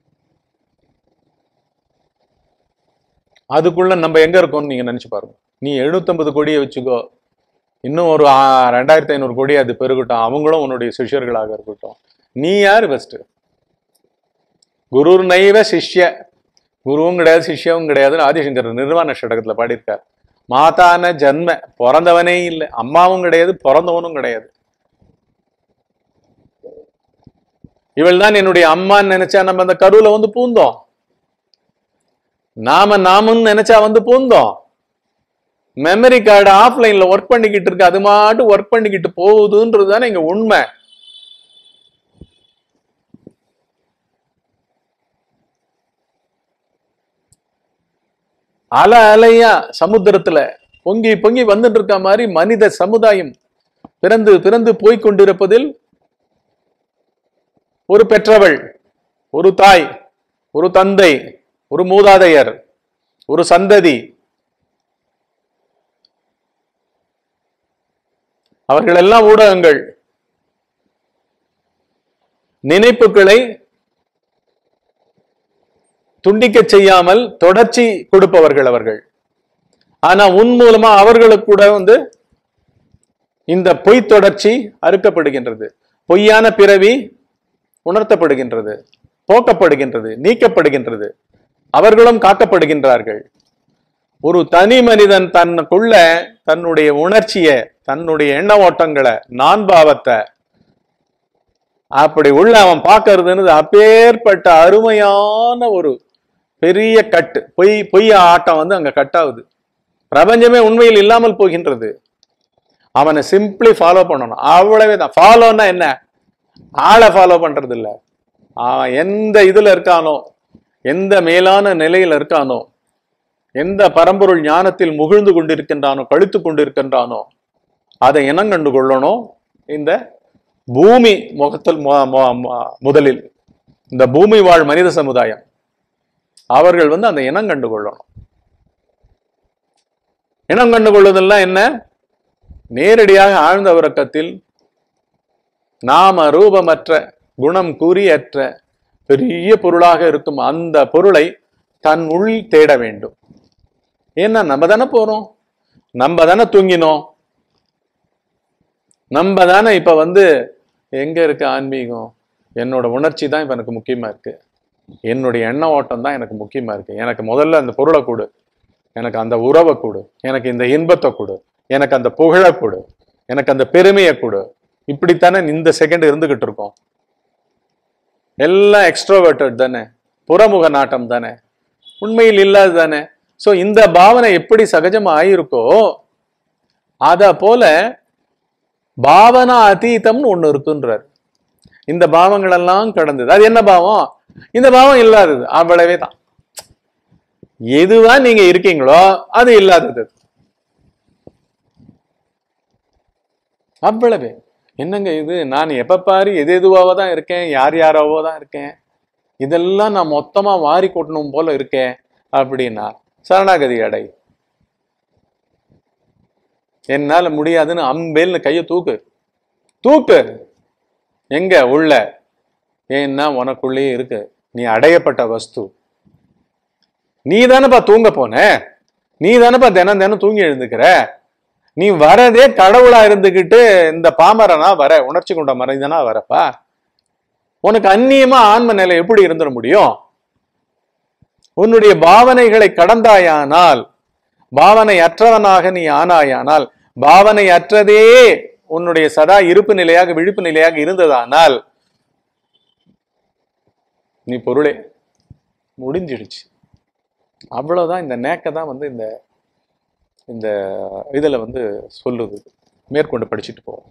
அதுக்குள்ள நம்ம எங்க இருக்கோம்னு நீங்க நினைச்சு பாருங்க நீ 750 கோடியை வச்சுக்கோ இன்னும் ஒரு ஆ, ரெண்டாயிரத்தி ஐநூறு கோடி அது பெருகட்டும் அவங்களும் உன்னுடைய சிஷ்யர்களாக இருக்கட்டும் நீ யார் பெஸ்ட் குரு நைவ சிஷ்ய குருவும் கிடையாது சிஷ்யவும் கிடையாதுன்னு ஆதிசங்கர் நிர்வாண ஷடகத்துல பாடியிருக்கார் மாதான ஜன்ம பிறந்தவனே இல்லை அம்மாவும் கிடையாது பிறந்தவனும் கிடையாது இவள் தான் என்னுடைய அம்மான்னு நினைச்சா நம்ம அந்த கருவுல வந்து பூந்தோம் நாம நாமும் நினைச்சா வந்து பூந்தோம் மெமரி கார்டு ஆஃப்லைன்ல ஒர்க் பண்ணிக்கிட்டு இருக்கு அது மாட்டு ஒர்க் பண்ணிக்கிட்டு போகுதுன்றது தானே இங்க உண்மை அல அலையா சமுத்திரத்துல பொங்கி பொங்கி வந்துட்டு இருக்க மாதிரி மனித சமுதாயம் பிறந்து பிறந்து போய்க் கொண்டிருப்பதில் ஒரு பெற்றவள் ஒரு தாய் ஒரு தந்தை ஒரு மூதாதையர் ஒரு சந்ததி அவர்கள் எல்லாம் ஊடகங்கள் நினைப்புகளை துண்டிக்க செய்யாமல் தொடர்ச்சி கொடுப்பவர்கள் அவர்கள் ஆனா உன் மூலமா அவர்களுக்கு கூட வந்து இந்த பொய் தொடர்ச்சி அறுக்கப்படுகின்றது பொய்யான பிறவி உணர்த்தப்படுகின்றது போக்கப்படுகின்றது நீக்கப்படுகின்றது அவர்களும் காக்கப்படுகின்றார்கள் ஒரு தனி மனிதன் தன்னுக்குள்ள தன்னுடைய உணர்ச்சிய தன்னுடைய எண்ண ஓட்டங்களை நான் பாவத்தை அப்படி உள்ள அவன் பார்க்கறதுன்னு அப்பேற்பட்ட அருமையான ஒரு பெரிய கட்டு பொய் பொய் ஆட்டம் வந்து அங்க கட்டாகுது பிரபஞ்சமே உண்மையில் இல்லாமல் போகின்றது அவனை சிம்பிளி ஃபாலோ பண்ணணும் அவ்வளவே தான் ஃபாலோன்னா என்ன ஆளை ஃபாலோ பண்றது இல்ல அவன் எந்த இதுல இருக்கானோ எந்த மேலான நிலையில இருக்கானோ எந்த பரம்பொருள் ஞானத்தில் முகிழ்ந்து கொண்டிருக்கின்றானோ கழித்து கொண்டிருக்கின்றானோ அதை இனங்கண்டு கொள்ளணும் இந்த பூமி முகத்தில் மு- மு- மு- முதலில் இந்த பூமி வாழ் மனித சமுதாயம் அவர்கள் வந்து அந்த இனம் கண்டு கொள்ளணும் இனம் கண்டு கொள்வதெல்லாம் என்ன நேரடியாக ஆழ்ந்த உறக்கத்தில் நாம ரூபமற்ற குணம் குறியற்ற பெரிய பொருளாக இருக்கும் அந்த பொருளை தன் உள் தேட வேண்டும் ஏன்னா நம்ம தானே போறோம் நம்ம தானே தூங்கினோம் நம்ம தானே இப்ப வந்து எங்க இருக்கு ஆன்மீகம் என்னோட உணர்ச்சி தான் இப்ப எனக்கு முக்கியமா இருக்கு என்னுடைய எண்ண ஓட்டம் தான் எனக்கு முக்கியமா இருக்கு எனக்கு முதல்ல அந்த பொருளை கொடு எனக்கு அந்த உறவை கொடு எனக்கு இந்த இன்பத்தை கொடு எனக்கு அந்த புகழை கொடு எனக்கு அந்த பெருமையை கொடு இப்படித்தானே இந்த செகண்ட் இருந்துகிட்டு இருக்கோம் எல்லாம் எக்ஸ்ட்ரோவர்டட் தானே புறமுக நாட்டம் தானே உண்மையில் இல்லாது தானே சோ இந்த பாவனை எப்படி சகஜமா ஆயிருக்கோ அத போல பாவனா அதீதம்னு ஒண்ணு இருக்குன்றார் இந்த பாவங்கள் எல்லாம் கடந்தது அது என்ன பாவம் இந்த பாவம் இல்லாதது அவ்வளவே தான் எதுவா நீங்க இருக்கீங்களோ அது இல்லாதது அவ்வளவே என்னங்க இது நான் எப்ப பாரு எது எதுவாவோ தான் இருக்கேன் யார் யாராவோ தான் இருக்கேன் இதெல்லாம் நான் மொத்தமா வாரி கொட்டணும் போல இருக்கேன் அப்படின்னா சரணாகதி அடை என்னால முடியாதுன்னு அம்பேல்னு கையை தூக்கு தூக்கு எங்க உள்ள ஏன்னா உனக்குள்ளேயே இருக்கு நீ அடையப்பட்ட வஸ்து நீ தானப்பா தூங்க போன நீ தானப்பா தினம் தினம் தூங்கி எழுந்துக்கிற நீ வரதே கடவுளா இருந்துகிட்டு இந்த பாமரனா வர உணர்ச்சி கொண்ட மனிதனா வரப்பா உனக்கு அந்நியமா ஆன்ம நிலை எப்படி இருந்துட முடியும் உன்னுடைய பாவனைகளை கடந்தாயானால் பாவனை அற்றவனாக நீ ஆனாயானால் பாவனை அற்றதே உன்னுடைய சதா இருப்பு நிலையாக விழிப்பு நிலையாக இருந்ததானால் நீ பொருளே முடிஞ்சிடுச்சு அவ்வளவுதான் இந்த நேக்க தான் வந்து இந்த இந்த இதுல வந்து சொல்லுது மேற்கொண்டு படிச்சுட்டு போவோம்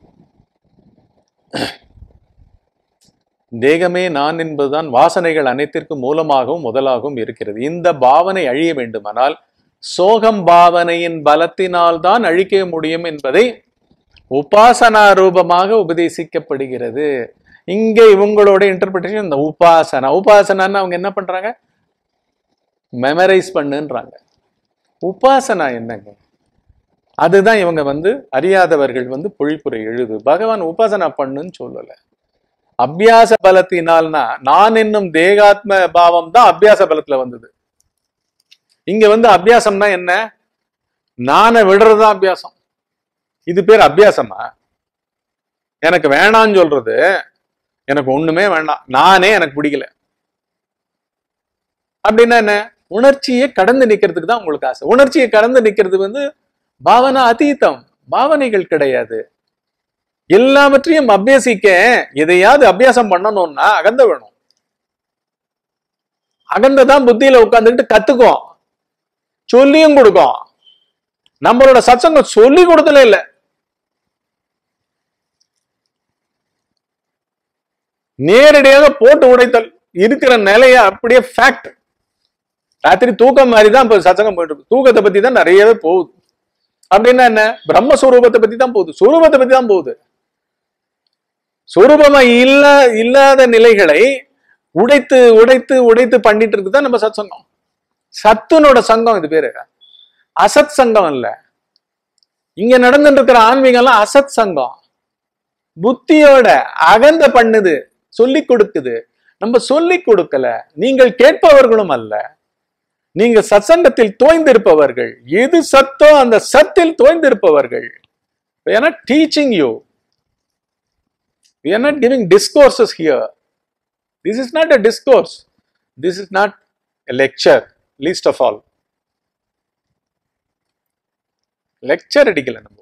தேகமே நான் என்பதுதான் வாசனைகள் அனைத்திற்கும் மூலமாகவும் முதலாகவும் இருக்கிறது இந்த பாவனை அழிய வேண்டுமானால் சோகம் பாவனையின் பலத்தினால் தான் அழிக்க முடியும் என்பதை உபாசனா ரூபமாக உபதேசிக்கப்படுகிறது இங்க இவங்களோட இன்டர்பிரிட்டேஷன் இந்த உபாசனா உபாசனான்னு அவங்க என்ன பண்றாங்க மெமரைஸ் பண்ணுன்றாங்க உபாசனா என்னங்க அதுதான் இவங்க வந்து அறியாதவர்கள் வந்து பொழிப்புரை எழுது பகவான் உபாசனா பண்ணுன்னு சொல்லல அபியாச பலத்தினால்னா நான் என்னும் தேகாத்ம பாவம் தான் அபியாச பலத்துல வந்தது இங்க வந்து அபியாசம்னா என்ன நானை விடுறதுதான் அபியாசம் இது பேர் அபியாசமா எனக்கு வேணான்னு சொல்றது எனக்கு ஒண்ணுமே வேண்டாம் நானே எனக்கு பிடிக்கல அப்படின்னா என்ன உணர்ச்சியை கடந்து நிக்கிறதுக்கு தான் உங்களுக்கு ஆசை உணர்ச்சியை கடந்து நிக்கிறது வந்து பாவனா அதீதம் பாவனைகள் கிடையாது எல்லாவற்றையும் அபியசிக்க எதையாவது அபியாசம் பண்ணணும்னா அகந்த வேணும் அகந்த தான் புத்தியில உட்கார்ந்துக்கிட்டு கத்துக்கும் சொல்லியும் கொடுக்கும் நம்மளோட சத்சங்கம் சொல்லி கொடுக்கல இல்ல நேரடியாக போட்டு உடைத்தல் இருக்கிற நிலைய அப்படியே ஃபேக்ட் ராத்திரி தூக்கம் மாதிரி தான் இப்போ சத்சங்கம் போயிட்டு இருக்கு தூக்கத்தை பத்தி தான் நிறையவே போகுது அப்படின்னா என்ன பிரம்மஸ்வரூபத்தை பத்தி தான் போகுது சுரூபத்தை பத்தி தான் போகுது சுரூபமா இல்ல இல்லாத நிலைகளை உடைத்து உடைத்து உடைத்து பண்ணிட்டு இருக்குதான் நம்ம சத்சங்கம் சத்துனோட சங்கம் இது பேரு அசத் சங்கம் இல்ல இங்க நடந்துட்டு இருக்கிற ஆன்மீகம் எல்லாம் அசத் சங்கம் புத்தியோட அகந்த பண்ணுது சொல்லி கொடுக்குது நம்ம சொல்லி கொடுக்கல நீங்கள் கேட்பவர்களும் அல்ல நீங்க சத்சங்கத்தில் தோய்ந்திருப்பவர்கள் எது சத்தோ அந்த சத்தில் தோய்ந்திருப்பவர்கள் ஏன்னா teaching you we are not giving discourses here this is not a discourse this is not a lecture least of all lecture அடிக்கல நம்ம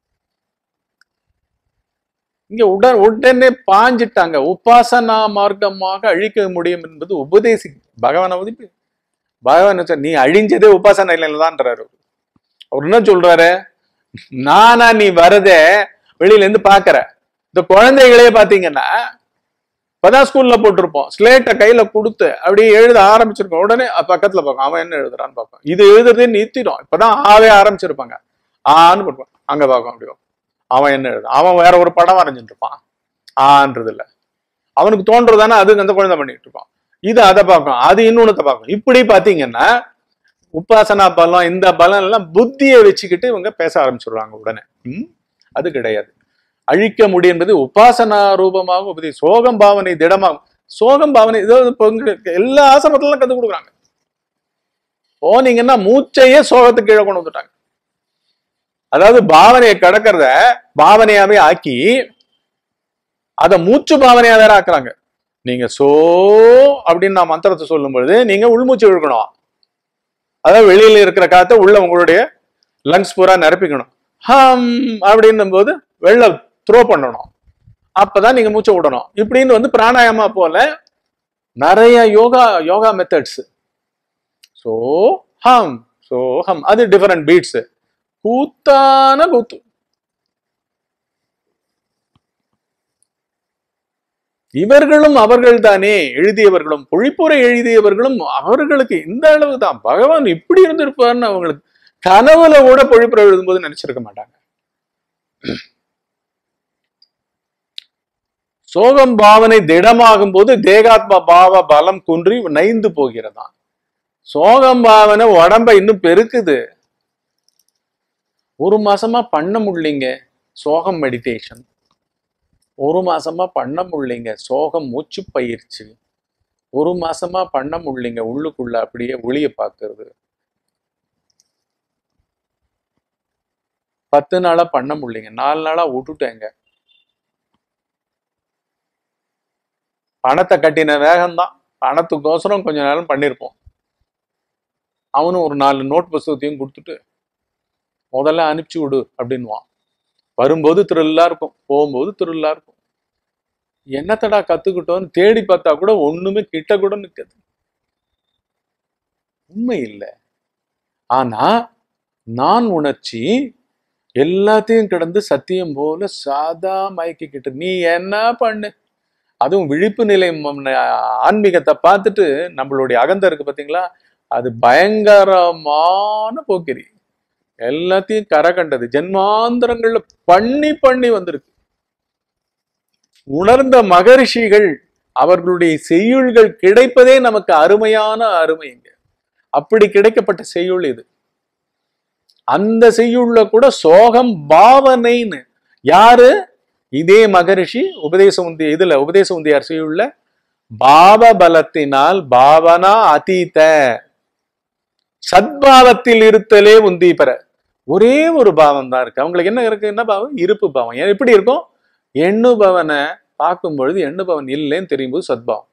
இங்க உடன் உடனே பாஞ்சிட்டாங்க உபாசனா மார்க்கமாக அழிக்க முடியும் என்பது உபதேசி பகவானை உதிப்பு பகவான் சொல், நீ அழிஞ்சதே உபாசனா இல்லைன்னு தான்றாரு அவர் என்ன சொல்றாரு நானா நீ வரத வெளியில இருந்து பாக்குற இந்த குழந்தைகளே பாத்தீங்கன்னா இப்பதான் ஸ்கூல்ல போட்டிருப்போம் ஸ்லேட்டை கையில கொடுத்து அப்படியே எழுத ஆரம்பிச்சிருக்கோம் உடனே அ- பக்கத்துல பார்க்கும் அவன் என்ன எழுதுறான்னு பார்ப்போம் இது எழுதுறதே நிறுத்திடும் இப்பதான் ஆவே ஆரம்பிச்சிருப்பாங்க ஆன்னு போட்டுப்பான் அங்க பார்க்கும் அப்படியோ அவன் என்ன எழுது அவன் வேற ஒரு படம் வரைஞ்சிட்டு இருப்பான் ஆன்றது இல்ல அவனுக்கு தோன்றதானே அது அந்த குழந்தை பண்ணிட்டு இருப்பான் இது அதை பார்க்கும் அது இன்னொன்னத்தை பார்க்கும் இப்படி பாத்தீங்கன்னா உபாசனா பலம் இந்த பலம் எல்லாம் புத்தியை வச்சுக்கிட்டு இவங்க பேச ஆரம்பிச்சிடுறாங்க உடனே ம்? அது கிடையாது அழிக்க முடியும் என்பது உபாசனா ரூபமாக உபதி சோகம் பாவனை திடமாகும் சோகம் பாவனை இதோ இப்போ உங்களுக்கு எல்லா ஆசிரமத்திலும் கத்து கொடுக்குறாங்க போனீங்கன்னா மூச்சையே சோகத்துக்கு கீழே கொண்டு வந்துட்டாங்க அதாவது பாவனையை கடக்கிறத பாவனையாவே ஆக்கி அத மூச்சு பாவனையா வேற ஆக்குறாங்க நீங்க சோ அப்படின்னு நான் மந்திரத்தை சொல்லும் பொழுது நீங்க உள்மூச்சு இழுக்கணும் அதாவது வெளியில இருக்கிற காத்தை உள்ள உங்களுடைய லங்ஸ் பூரா நிரப்பிக்கணும் ஹம் அப்படின்னும் போது வெளில த்ரோ பண்ணணும் அப்பதான் நீங்க மூச்சை விடணும் இப்படின்னு வந்து பிராணாயாமா போல நிறைய யோகா யோகா மெத்தட்ஸ் சோ ஹம் சோ ஹம் அது டிஃபரெண்ட் பீட்ஸ் கூத்தான கூத்து இவர்களும் அவர்கள் தானே எழுதியவர்களும் பொழிப்புரை எழுதியவர்களும் அவர்களுக்கு இந்த அளவு தான் பகவான் இப்படி இருந்திருப்பார்னு அவங்களுக்கு கனவுல கூட பொழிப்புரை எழுதும்போது நினைச்சிருக்க மாட்டாங்க சோகம் பாவனை திடமாகும் போது தேகாத்ம பாவ பலம் குன்றி நைந்து போகிறதாம் சோகம் பாவனை உடம்ப இன்னும் பெருக்குது ஒரு மாசமா பண்ண முடியலைங்க சோகம் மெடிடேஷன் ஒரு மாசமா பண்ண முடியலைங்க சோகம் மூச்சு பயிற்சி ஒரு மாசமா பண்ண முடியலைங்க உள்ளுக்குள்ள அப்படியே ஒளிய பார்க்கிறது பத்து நாளா பண்ண முடியலைங்க நாலு நாளா விட்டுட்டேங்க பணத்தை கட்டின வேகம்தான் பணத்துக்கோசரம் கொஞ்ச நேரம் பண்ணியிருப்போம் அவனும் ஒரு நாலு நோட் புஸ்தகத்தையும் கொடுத்துட்டு முதல்ல அனுப்பிச்சு விடு அப்படின்வான் வரும்போது திருவிழா இருக்கும் போகும்போது திருவிழா இருக்கும் என்னத்தடா கத்துக்கிட்டோம்னு தேடி பார்த்தா கூட ஒண்ணுமே கிட்ட கூட நிற்காது உண்மை இல்லை ஆனா நான் உணர்ச்சி எல்லாத்தையும் கிடந்து சத்தியம் போல சாதா மயக்கிக்கிட்டு நீ என்ன பண்ணு அதுவும் விழிப்பு நிலை ம- ஆன்மீகத்தை பார்த்துட்டு நம்மளுடைய அகந்த இருக்கு பாத்தீங்களா அது பயங்கரமான போக்கிரி எல்லாத்தையும் கரை கண்டது ஜென்மாந்தரங்கள்ல பண்ணி பண்ணி வந்திருக்கு உணர்ந்த மகரிஷிகள் அவர்களுடைய செய்யுள்கள் கிடைப்பதே நமக்கு அருமையான அருமைங்க அப்படி கிடைக்கப்பட்ட செய்யுள் இது அந்த செய்யுள்ல கூட சோகம் பாவனைன்னு யாரு இதே மகரிஷி உபதேச உந்திய இதுல உபதேச உந்தியார் செய்யுள்ல பாவ பலத்தினால் பாவனா அதீத சத்பாவத்தில் இருத்தலே உந்தி பெற ஒரே ஒரு பாவம் தான் இருக்கு அவங்களுக்கு என்ன இருக்கு என்ன பாவம் இருப்பு பாவம் ஏன் எப்படி இருக்கும் எண்ணுபவனை பார்க்கும் பொழுது எண்ணுபவன் இல்லைன்னு தெரியும் போது சத்பாவம்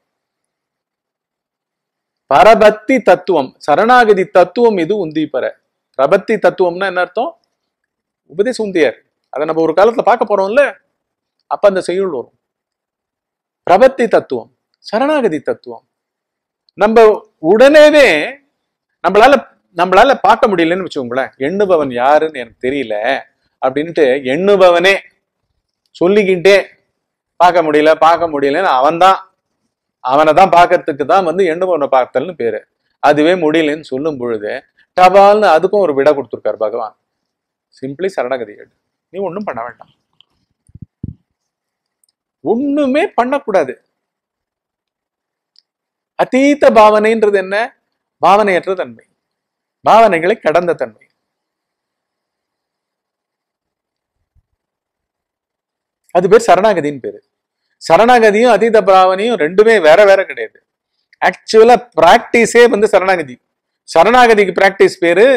பரபக்தி தத்துவம் சரணாகதி தத்துவம் இது உந்தி பெற பிரபத்தி தத்துவம்னா என்ன அர்த்தம் உபதேச உந்தியார் அதை நம்ம ஒரு காலத்துல பார்க்க போறோம்ல அப்ப அந்த செய்யுள் வரும் பிரபத்தி தத்துவம் சரணாகதி தத்துவம் நம்ம உடனேவே நம்மளால நம்மளால பார்க்க முடியலன்னு வச்சுக்கோங்களேன் எண்ணுபவன் யாருன்னு எனக்கு தெரியல அப்படின்ட்டு எண்ணுபவனே சொல்லிக்கிட்டே பார்க்க முடியல பார்க்க முடியலன்னு அவன்தான் அவனை தான் பார்க்கறதுக்கு தான் வந்து எண்ணுபவனை பார்த்தல்னு பேரு அதுவே முடியலன்னு சொல்லும் பொழுது டபால்னு அதுக்கும் ஒரு விடை கொடுத்துருக்காரு பகவான் சிம்பிளி சரணகதி எடு நீ ஒன்றும் பண்ண வேண்டாம் ஒண்ணுமே பண்ணக்கூடாது அதீத பாவனைன்றது என்ன பாவனையற்ற தன்மை பாவனைகளை கடந்த தன்மை அது பேர் சரணாகதின்னு பேரு சரணாகதியும் அதீத பாவனையும் ரெண்டுமே வேற வேற கிடையாது ஆக்சுவலா பிராக்டிஸே வந்து சரணாகதி சரணாகதிக்கு பிராக்டிஸ் பேரு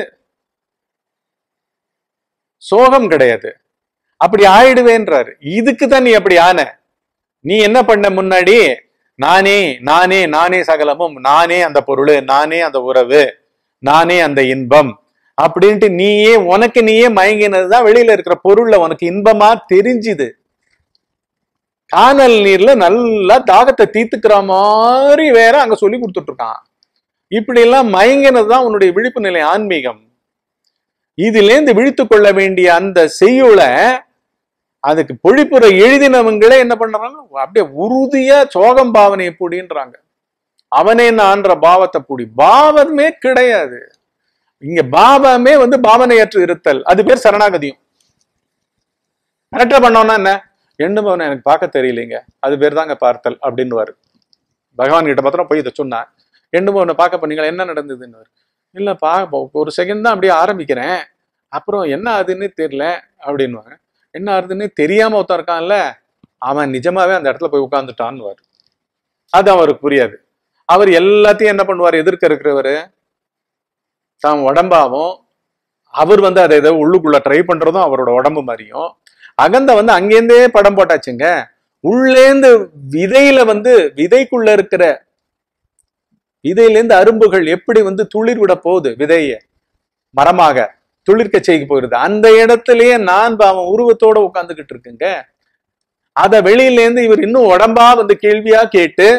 சோகம் கிடையாது அப்படி ஆயிடுவேன்றாரு இதுக்கு தான் நீ அப்படி ஆன நீ என்ன பண்ண முன்னாடி நானே நானே நானே சகலமும் நானே அந்த பொருள் நானே அந்த உறவு நானே அந்த இன்பம் அப்படின்ட்டு நீயே உனக்கு நீயே மயங்கினதுதான் வெளியில இருக்கிற பொருள்ல உனக்கு இன்பமா தெரிஞ்சுது கானல் நீர்ல நல்லா தாகத்தை தீத்துக்கிற மாதிரி வேற அங்க சொல்லி கொடுத்துட்டு இருக்கான் இப்படி எல்லாம் மயங்கினதுதான் உன்னுடைய விழிப்பு நிலை ஆன்மீகம் இதிலேந்து விழித்து கொள்ள வேண்டிய அந்த செய்யுளை அதுக்கு பொழிப்புற எழுதினவங்களே என்ன பண்றாங்க அப்படியே உறுதியா சோகம் பாவனை புடின்றாங்க அவனே நான்ற பாவத்தை புடி பாவமே கிடையாது இங்க பாவமே வந்து பாவனையற்று இருத்தல் அது பேர் சரணாகதியும் கரெக்டா பண்ணோம்னா என்ன எண்ணுபவனை எனக்கு பார்க்க தெரியலைங்க அது பேர் தாங்க பார்த்தல் அப்படின்னுவாரு பகவான் கிட்ட மாத்திரம் போய் இதை சொன்னான் எண்ணுபவனை பார்க்க பண்ணீங்களா என்ன நடந்ததுன்னு இல்ல பா ஒரு செகண்ட் தான் அப்படியே ஆரம்பிக்கிறேன் அப்புறம் என்ன ஆகுதுன்னு தெரியல அப்படின்னுவாங்க என்ன ஆகுதுன்னு தெரியாம ஒருத்தன் இருக்கான்ல அவன் நிஜமாவே அந்த இடத்துல போய் உட்கார்ந்துட்டான்னு அது அவருக்கு புரியாது அவர் எல்லாத்தையும் என்ன பண்ணுவார் எதிர்க்க இருக்கிறவரு தான் உடம்பாவும் அவர் வந்து அதை ஏதோ உள்ளுக்குள்ள ட்ரை பண்றதும் அவரோட உடம்பு மாதிரியும் அகந்த வந்து அங்கேருந்தே படம் போட்டாச்சுங்க உள்ளேந்து விதையில வந்து விதைக்குள்ள இருக்கிற விதையிலேருந்து அரும்புகள் எப்படி வந்து துளிர் விட போகுது விதைய மரமாக துளிர்க்க செய்ய போயிருது அந்த இடத்துலயே நான் அவன் உருவத்தோட உட்கார்ந்துகிட்டு இருக்குங்க அத வெளியிலேருந்து இவர் இன்னும் உடம்பா வந்து கேள்வியா கேட்டு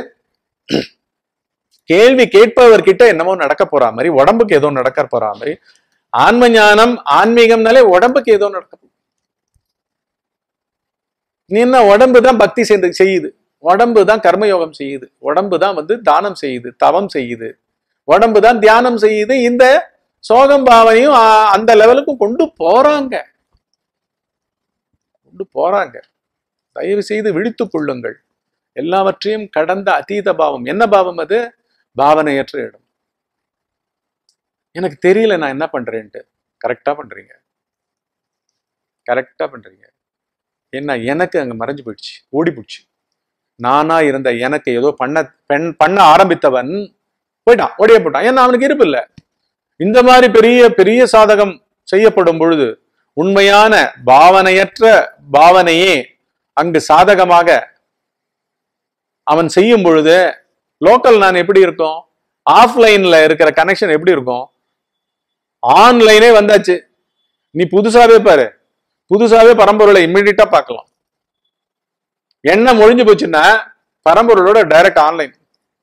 கேள்வி கேட்பவர்கிட்ட என்னமோ நடக்க போறா மாதிரி உடம்புக்கு ஏதோ நடக்க போறா மாதிரி ஆன்ம ஞானம் ஆன்மீகம்னாலே உடம்புக்கு ஏதோ நடக்க போகுது. நீ என்ன உடம்பு தான் பக்தி சேர்ந்து செய்யுது உடம்பு தான் கர்மயோகம் செய்யுது உடம்பு தான் வந்து தானம் செய்யுது தவம் செய்யுது உடம்பு தான் தியானம் செய்யுது இந்த சோகம் பாவனையும் ஆ, அந்த லெவலுக்கும் கொண்டு போறாங்க கொண்டு போறாங்க தயவு செய்து விழித்துக் கொள்ளுங்கள் எல்லாவற்றையும் கடந்த அதீத பாவம் என்ன பாவம் அது பாவனையற்ற இடம் எனக்கு தெரியல நான் என்ன பண்றேன்ட்டு கரெக்டா பண்றீங்க கரெக்டா பண்றீங்க என்ன எனக்கு அங்க மறைஞ்சு போயிடுச்சு ஓடி போயிடுச்சு நானா இருந்த எனக்கு ஏதோ பண்ண பெண் பண்ண ஆரம்பித்தவன் போயிட்டான் ஓடியே போட்டான் ஏன்னா அவனுக்கு இருப்பு இல்ல இந்த மாதிரி பெரிய பெரிய சாதகம் செய்யப்படும் பொழுது உண்மையான பாவனையற்ற பாவனையே அங்கு சாதகமாக அவன் செய்யும் பொழுது லோக்கல் நான் எப்படி இருக்கும் ஆஃப்லைன்ல இருக்கிற கனெக்ஷன் எப்படி இருக்கும் ஆன்லைனே வந்தாச்சு நீ புதுசாவே பாரு புதுசாவே பரம்பொருளை இம்மிடியட்டா பார்க்கலாம் எண்ணம் ஒழிஞ்சு போச்சுன்னா பரம்பொருளோட டைரக்ட் ஆன்லைன்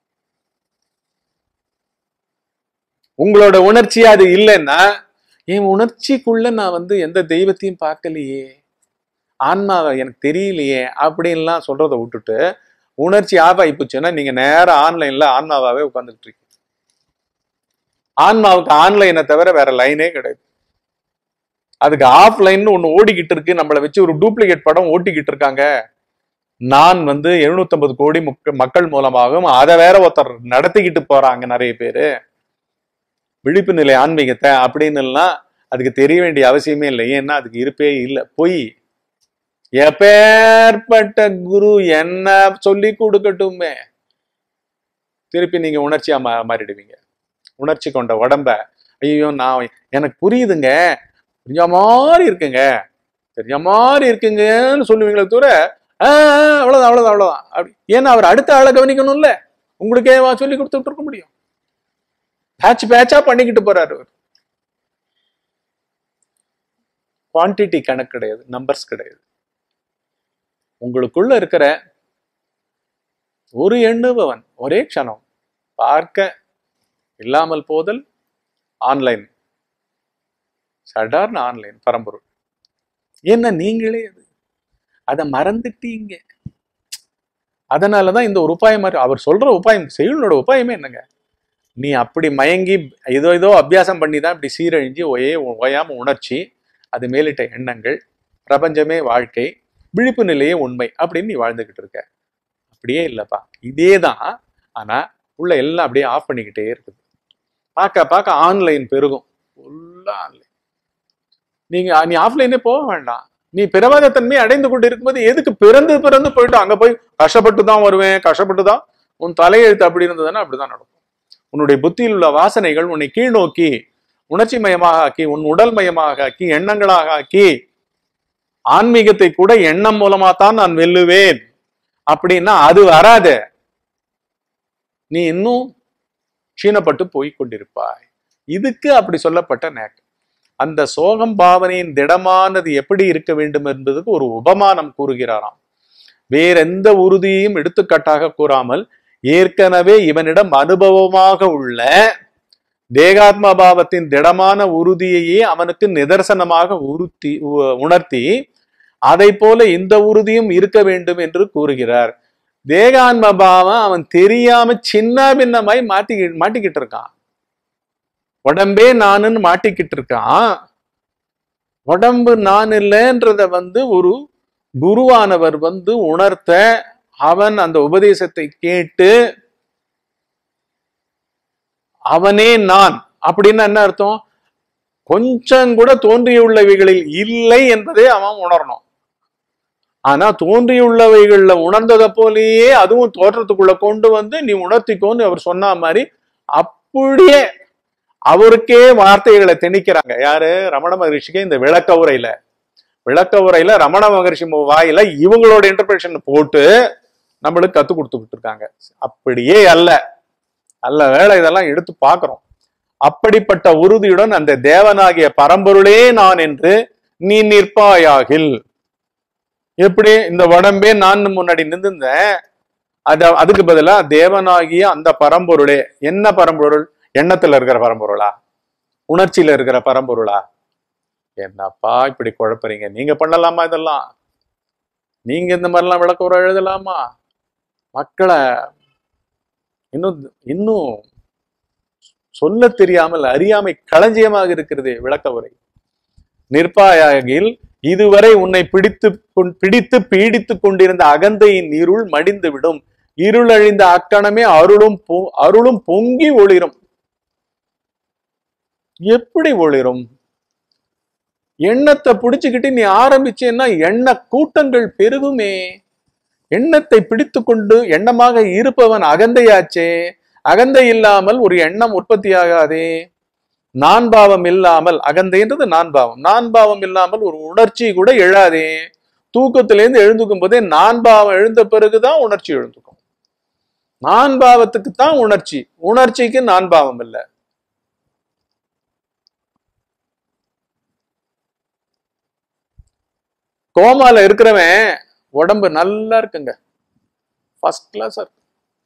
உங்களோட உணர்ச்சியா அது இல்லைன்னா என் உணர்ச்சிக்குள்ள நான் வந்து எந்த தெய்வத்தையும் பார்க்கலையே ஆன்மாவை எனக்கு தெரியலையே அப்படின்லாம் சொல்றதை விட்டுட்டு உணர்ச்சி ஆஃப் ஆகி போச்சுன்னா நீங்க நேரா ஆன்லைன்ல ஆன்மாவாவே உட்காந்துட்டு இருக்கீங்க ஆன்மாவுக்கு ஆன்லைனை தவிர வேற லைனே கிடையாது அதுக்கு ஆஃப்லைன் ஒண்ணு ஓடிக்கிட்டு இருக்கு நம்மளை வச்சு ஒரு டூப்ளிகேட் படம் ஓட்டிக்கிட்டு இருக்காங்க நான் வந்து 750 கோடி முக்க- மக்கள் மூலமாகவும் அதை வேற ஒருத்தர் நடத்திக்கிட்டு போறாங்க நிறைய பேரு விழிப்பு நிலை ஆன்மீகத்தை அப்படின்னு எல்லாம் அதுக்கு தெரிய வேண்டிய அவசியமே இல்லை ஏன்னா அதுக்கு இருப்பே இல்லை பொய் எப்பேற்பட்ட குரு என்ன சொல்லி கொடுக்கட்டுமே திருப்பி நீங்க உணர்ச்சியா மா மாறிடுவீங்க உணர்ச்சி கொண்ட உடம்ப ஐயோ நான் எனக்கு புரியுதுங்க தெரிஞ்ச மாதிரி இருக்குங்க தெரிஞ்ச மாதிரி இருக்குங்கன்னு சொல்லுவீங்களே தவிர "ஆ, ஆ, அவ்வளவுதான் அவ்வளவுதான் அவ்வளவுதான் அப்படி ஏன்னா அவர் அடுத்த ஆளை கவனிக்கணும்ல உங்களுக்கே வா சொல்லி கொடுத்துட்டு இருக்க முடியும் பேட்ச் பேட்சா பண்ணிக்கிட்டு போறாரு அவர் குவான்டிட்டி கணக்கு கிடையாது நம்பர்ஸ் கிடையாது உங்களுக்குள்ள இருக்கிற ஒரு எண்ணுபவன் ஒரே க்ஷணம் பார்க்க இல்லாமல் போதல் ஆன்லைன் சாதாரண ஆன்லைன் பரம்பொருள் என்ன நீங்களே அது அதை மறந்துட்டீங்க அதனாலதான் இந்த ஒரு உபாயம் மாதிரி அவர் சொல்ற உபாயம் செயலோட உபாயமே என்னங்க நீ அப்படி மயங்கி ஏதோ ஏதோ அபியாசம் பண்ணி தான் இப்படி சீரழிஞ்சு ஒயே ஓயாம உணர்ச்சி அது மேலிட்ட எண்ணங்கள் பிரபஞ்சமே வாழ்க்கை விழிப்பு நிலையே உண்மை அப்படின்னு நீ வாழ்ந்துகிட்டு இருக்க அப்படியே இல்லப்பா இதே தான் ஆனா உள்ள எல்லாம் அப்படியே ஆஃப் பண்ணிக்கிட்டே இருக்குது பார்க்க பார்க்க ஆன்லைன் பெருகும் ஃபுல்லா ஆன்லைன் நீங்க நீ ஆஃப்லைனே போக வேண்டாம் நீ பிறவாத தன்மை அடைந்து கொண்டு இருக்கும்போது எதுக்கு பிறந்து பிறந்து போயிட்டு அங்க போய் கஷ்டப்பட்டு தான் வருவேன் கஷ்டப்பட்டு தான் உன் தலையெழுத்து அப்படி இருந்ததுன்னா அப்படிதான் நடக்கும் உன்னுடைய புத்தியில் உள்ள வாசனைகள் உன்னை கீழ் நோக்கி உணர்ச்சி மயமாக ஆக்கி உன் உடல் மயமாக ஆக்கி எண்ணங்களாக ஆக்கி ஆன்மீகத்தை கூட எண்ணம் மூலமா தான் நான் வெல்லுவேன் அப்படின்னா அது வராது நீ இன்னும் க்ஷீணப்பட்டு போய் கொண்டிருப்பாய் இதுக்கு அப்படி சொல்லப்பட்ட நேக் அந்த சோகம் பாவனையின் திடமானது எப்படி இருக்க வேண்டும் என்பதுக்கு ஒரு உபமானம் கூறுகிறாராம் வேற எந்த உறுதியையும் எடுத்துக்காட்டாக கூறாமல் ஏற்கனவே இவனிடம் அனுபவமாக உள்ள தேகாத்ம பாவத்தின் திடமான உறுதியையே அவனுக்கு நிதர்சனமாக உறுத்தி உ- உணர்த்தி அதை போல இந்த உறுதியும் இருக்க வேண்டும் என்று கூறுகிறார் தேகான்ம பாவம் அவன் தெரியாம சின்ன பின்னமாய் மாட்டி மாட்டிக்கிட்டு இருக்கான் உடம்பே நானுன்னு மாட்டிக்கிட்டு இருக்கான் உடம்பு நான் இல்லைன்றத வந்து ஒரு குருவானவர் வந்து உணர்த்த அவன் அந்த உபதேசத்தை கேட்டு அவனே நான் அப்படின்னா என்ன அர்த்தம் கொஞ்சம் கூட தோன்றியுள்ளவைகளில் இல்லை என்பதை அவன் உணரணும் ஆனா தோன்றியுள்ளவைகள்ல உணர்ந்ததை போலேயே அதுவும் தோற்றத்துக்குள்ள கொண்டு வந்து நீ உணர்த்திக்கோன்னு அவர் சொன்ன மாதிரி அப்படியே அவருக்கே வார்த்தைகளை திணிக்கிறாங்க யாரு ரமண மகரிஷிக்கு இந்த விளக்க உரையில விளக்க உரையில ரமண மகரிஷி வாயில இவங்களோட இன்டர்பிரேஷன் போட்டு நம்மளுக்கு கத்து கொடுத்துக்கிட்டு இருக்காங்க அப்படியே அல்ல அல்ல வேலை இதெல்லாம் எடுத்து பார்க்கிறோம் அப்படிப்பட்ட உறுதியுடன் அந்த தேவனாகிய பரம்பொருளே நான் என்று நீ நிற்பாயாகில் எப்படி இந்த உடம்பே நான் முன்னாடி நின்றுந்தேன் அத அதுக்கு பதிலா தேவனாகிய அந்த பரம்பொருளே என்ன பரம்பொருள் எண்ணத்துல இருக்கிற பரம்பொருளா உணர்ச்சியில இருக்கிற பரம்பொருளா என்னப்பா இப்படி குழப்பறீங்க நீங்க பண்ணலாமா இதெல்லாம் நீங்க இந்த மாதிரிலாம் விளக்க உரை எழுதலாமா மக்களை இன்னும் இன்னும் சொல்ல தெரியாமல் அறியாமை களஞ்சியமாக இருக்கிறது விளக்க உரை நிற்பாயாகில் இதுவரை உன்னை பிடித்து கொண்- பிடித்து பீடித்துக் கொண்டிருந்த அகந்தையின் இருள் மடிந்து விடும் இருள் அழிந்த அக்கணமே அருளும் பொ- அருளும் பொங்கி ஒளிரும் எப்படி ஒளிரும் எண்ணத்தை பிடிச்சுக்கிட்டு நீ ஆரம்பிச்சேன்னா எண்ண கூட்டங்கள் பெருகுமே எண்ணத்தை பிடித்து கொண்டு எண்ணமாக இருப்பவன் அகந்தையாச்சே அகந்தை இல்லாமல் ஒரு எண்ணம் உற்பத்தியாகாதே நான் பாவம் இல்லாமல் அகந்தைன்றது நான் பாவம் நான் பாவம் இல்லாமல் ஒரு உணர்ச்சி கூட எழாதே தூக்கத்திலேருந்து எழுந்துக்கும் போதே நான் பாவம் எழுந்த பிறகுதான் உணர்ச்சி எழுந்துக்கும் நான் பாவத்துக்கு தான் உணர்ச்சி உணர்ச்சிக்கு நான் பாவம் இல்லை கோமால இருக்கிறவன் உடம்பு நல்லா இருக்குங்க ஃபர்ஸ்ட் கிளாஸ் இருக்கு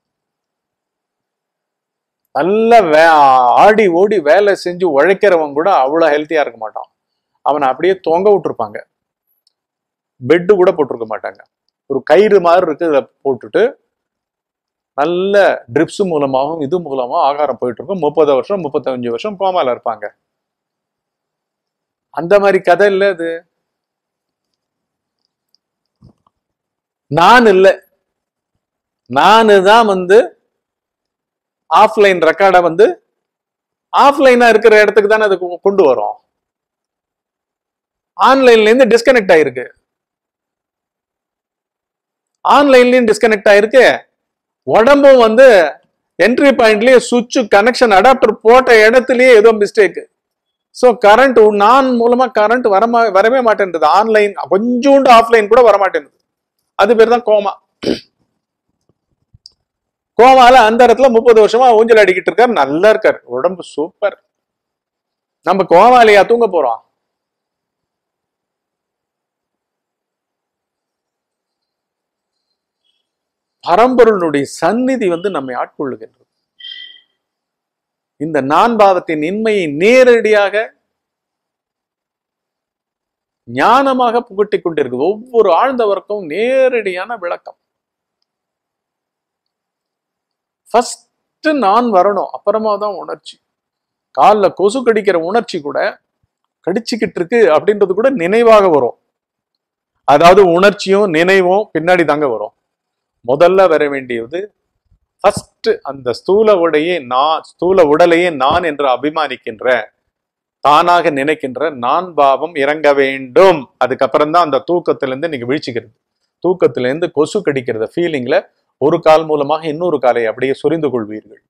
நல்ல வே ஆடி ஓடி வேலை செஞ்சு உழைக்கிறவன் கூட அவ்வளோ ஹெல்த்தியா இருக்க மாட்டான் அவனை அப்படியே தொங்க விட்டுருப்பாங்க பெட்டு கூட போட்டிருக்க மாட்டாங்க ஒரு கயிறு மாதிரி இருக்கு இதை போட்டுட்டு நல்ல ட்ரிப்ஸ் மூலமாகவும் இது மூலமாகவும் ஆகாரம் போயிட்டு இருக்கும் முப்பது வருஷம் முப்பத்தஞ்சு வருஷம் கோமால இருப்பாங்க அந்த மாதிரி கதை இல்லை அது நான் இல்லை நானு தான் வந்து ஆஃப்லைன் ரெக்கார்டை வந்து ஆஃப்லைனா இருக்கிற இடத்துக்கு தானே அது கொ- கொண்டு வரும் ஆன்லைன்ல இருந்து டிஸ்கனெக்ட் ஆயிருக்கு ஆன்லைன்லயும் டிஸ்கனெக்ட் ஆயிருக்கு உடம்பும் வந்து என்ட்ரி பாயிண்ட்லயே சுவிட்ச் கனெக்ஷன் அடாப்டர் போட்ட இடத்துலயே ஏதோ மிஸ்டேக் ஸோ கரண்ட் நான் மூலமா கரண்ட் வரமா வரவே மாட்டேன்றது ஆன்லைன் கொஞ்சோண்டு ஆஃப்லைன் கூட வர மாட்டேங்குது அது பேர் தான் கோமா கோமால அந்த இடத்துல முப்பது வருஷமா ஊஞ்சல் அடிக்கிட்டு இருக்காரு நல்லா இருக்காரு உடம்பு சூப்பர் நம்ம கோமாலியா தூங்க போறோம் பரம்பொருளுடைய சந்நிதி வந்து நம்மை ஆட்கொள்ளுகின்றது இந்த நான் பாவத்தின் இன்மையை நேரடியாக ஞானமாக புகட்டிக் கொண்டிருக்கு ஒவ்வொரு ஆழ்ந்தவருக்கும் நேரடியான விளக்கம் ஃபர்ஸ்ட் நான் வரணும் அப்புறமா தான் உணர்ச்சி காலில் கொசு கடிக்கிற உணர்ச்சி கூட கடிச்சுக்கிட்டு இருக்கு அப்படின்றது கூட நினைவாக வரும் அதாவது உணர்ச்சியும் நினைவும் பின்னாடி தாங்க வரும் முதல்ல வர வேண்டியது ஃபர்ஸ்ட் அந்த ஸ்தூல உடையே நான் ஸ்தூல உடலையே நான் என்று அபிமானிக்கின்ற தானாக நினைக்கின்ற நான் பாவம் இறங்க வேண்டும் அதுக்கப்புறம் தான் அந்த தூக்கத்திலிருந்து நீங்க வீழ்ச்சிக்கிறது தூக்கத்திலிருந்து கொசு கடிக்கிறத ஃபீலிங்ல ஒரு கால் மூலமாக இன்னொரு காலை அப்படியே சொரிந்து கொள்வீர்கள்